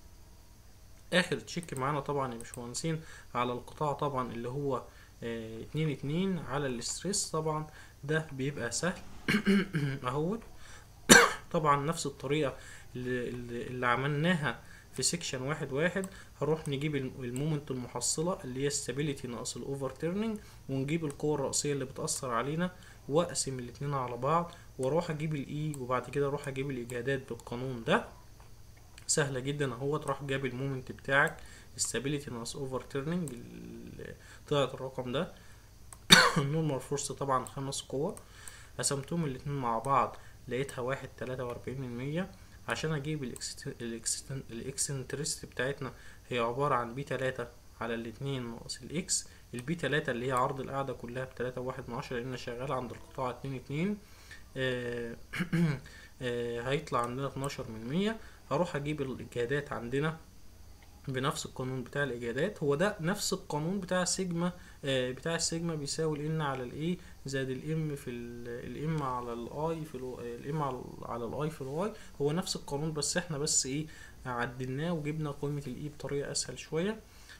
Speaker 1: اخر تشيك معانا طبعا يا باشمهندسين على القطاع طبعا اللي هو آه، اتنين اتنين على الاستريس طبعا ده بيبقى سهل اهوت طبعا نفس الطريقة اللي, اللي اللي عملناها في سيكشن واحد واحد هنروح نجيب الم- المومنت المحصلة اللي هي stability ناقص الاوفر تيرنينج ونجيب القوة الرئيسية اللي بتأثر علينا واقسم الاتنين على بعض واروح اجيب الاي وبعد كده اروح اجيب الاجهادات بالقانون ده سهلة جدا اهو تروح جاب المومنت بتاعك stability ناقص اوفر تيرنينج طلعت الرقم ده النورمال فورس طبعا خمس قوة قسمتهم الاتنين مع بعض لقيتها واحد تلاتة وأربعين من مية عشان أجيب الإكسنترست بتاعتنا هي عبارة عن بي تلاتة على الاتنين ناقص الإكس البي تلاتة اللي هي عرض القاعدة كلها بتلاتة واحد من عشرة لأن شغال عند القطاع اتنين اتنين آه، آه، هيطلع عندنا اتناشر من مية هروح أجيب الإجهادات عندنا بنفس القانون بتاع الإجهادات هو ده نفس القانون بتاع السيجما آه، بتاع السيجما بيساوي الان على الاي زائد الام في الام على الاي في الام على على الاي في الواي هو نفس القانون بس احنا بس ايه عدلناه وجبنا قيمة الاي بطريقة اسهل شوية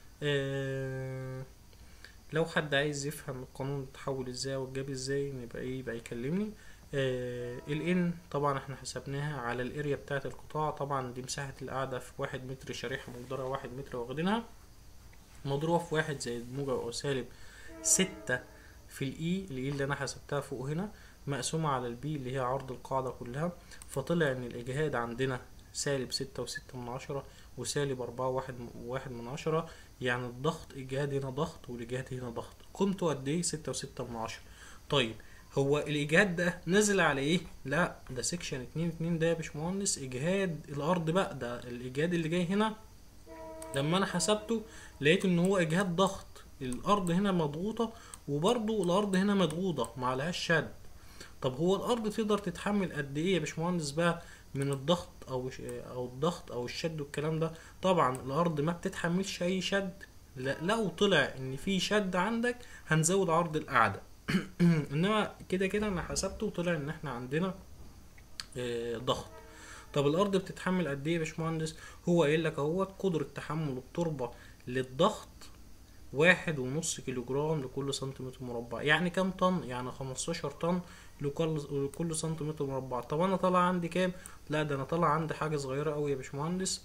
Speaker 1: آه، لو حد عايز يفهم القانون اتحول ازاي واتجاب ازاي يبقى ايه يبقى يكلمني آه الان طبعا احنا حسبناها على الاريا بتاعة القطاع طبعا دي مساحة القاعدة في واحد متر شريحة مقدارها واحد متر واخدينها مضروبة في واحد زائد موجب أو سالب ستة في الإي الإي اللي أنا حسبتها فوق هنا مقسومة على البي اللي هي عرض القاعدة كلها فطلع إن الإجهاد عندنا سالب ستة وستة من عشرة وسالب أربعة واحد واحد من عشرة يعني الضغط إجهاد هنا ضغط والإجهاد هنا ضغط قيمته قد إيه ستة وستة من عشرة طيب هو الإجهاد ده نزل على إيه؟ لا ده سيكشن اتنين اتنين ده يا باشمهندس إجهاد الأرض بقى ده الإجهاد اللي جاي هنا لما أنا حسبته لقيت ان هو اجهاد ضغط الارض هنا مضغوطة وبرضو الارض هنا مضغوطة معلهاش شد طب هو الارض تقدر تتحمل قد ايه يا باشمهندس بقى من الضغط او ش- او الضغط او الشد والكلام ده طبعا الارض ما بتتحملش اي شد لا لو طلع ان في شد عندك هنزود عرض القاعدة انما كده كده انا حسبته وطلع ان احنا عندنا آه، ضغط طب الارض بتتحمل قد ايه يا باشمهندس هو قايل لك اهوت قدرة تحمل التربة للضغط واحد ونص كيلو جرام لكل سنتيمتر مربع يعني كام طن يعني خمستاشر طن لكل لكل سنتيمتر مربع طب انا طالع عندي كام لا ده انا طالع عندي حاجة صغيرة اوي يا باشمهندس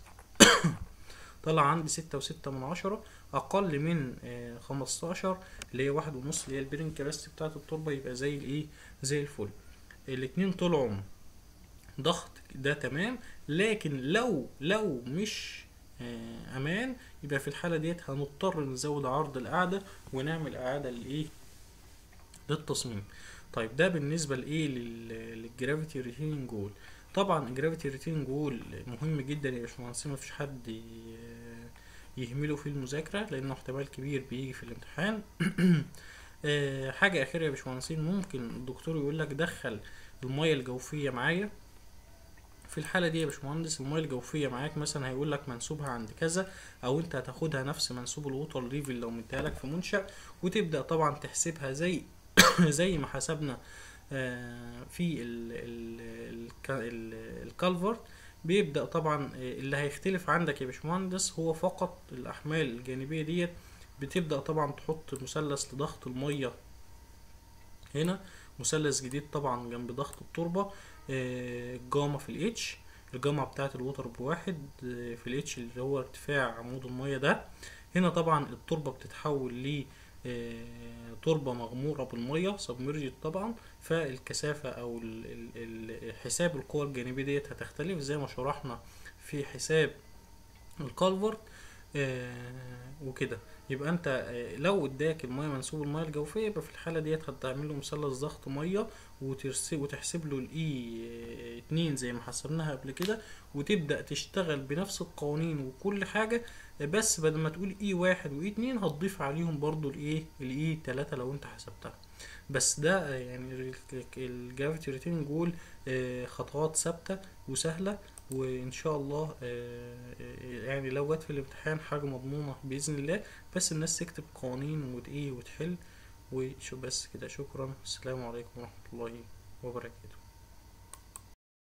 Speaker 1: طلع عندي ستة وستة من عشرة أقل من آه، خمستاشر اللي هي واحد ونص اللي هي البيرنج كباستي بتاعة التربة يبقى زي الإيه زي الفل الاتنين طلعوا ضغط ده تمام لكن لو لو مش آه، امان يبقى في الحاله ديت هنضطر نزود عرض القاعده ونعمل اعاده للايه للتصميم طيب ده بالنسبه لايه لل- للجرافيتي ريتيننج جول طبعا الجرافيتي ريتيننج جول مهم جدا يا باشمهندس مفيش حد ي- يهمله في المذاكره لانه احتمال كبير بيجي في الامتحان آه، حاجه اخيره يا باشمهندسين ممكن الدكتور يقول لك دخل الميه الجوفيه معايا في الحالة دي يا باشمهندس المياه الجوفية معاك مثلا هيقول لك منسوبها عند كذا أو أنت هتاخدها نفس منسوب الووتر ليفل لو مديها لك في منشأ وتبدأ طبعا تحسبها زي زي ما حسبنا آه، في ال ال ال ال الكالفرت بيبدأ طبعا آه، اللي هيختلف عندك يا باشمهندس هو فقط الأحمال الجانبية ديت بتبدأ طبعا تحط مثلث لضغط المية هنا مثلث جديد طبعا جنب ضغط التربة آه، الجاما في الاتش الجاما بتاعت الوتر بواحد آه، في الاتش اللي هو ارتفاع عمود المية ده هنا طبعا التربة بتتحول ل آه، تربة مغمورة بالمية سبمرجد طبعا فالكثافة أو ال- ال- ال- حساب القوى الجانبية ديت هتختلف زي ما شرحنا في حساب الكالفرت آه، وكده يبقى انت آه، لو اداك الميه منسوب الميه الجوفيه يبقى في الحاله ديت هتعمل له مثلث ضغط ميه وترس- وتحسب له الاي 2 زي ما حسبناها قبل كده وتبدا تشتغل بنفس القوانين وكل حاجه آه، بس بدل ما تقول اي واحد واي اتنين هتضيف عليهم برضو الايه الاي 3 لو انت حسبتها بس ده آه، يعني الجرافيتي ريتيننج جول خطوات ثابته وسهله وان شاء الله آه، آه، يعني لو جت في الامتحان حاجه مضمونه باذن الله بس الناس تكتب قوانين وت- ايه وتحل وشو بس كده شكرا السلام عليكم ورحمه الله وبركاته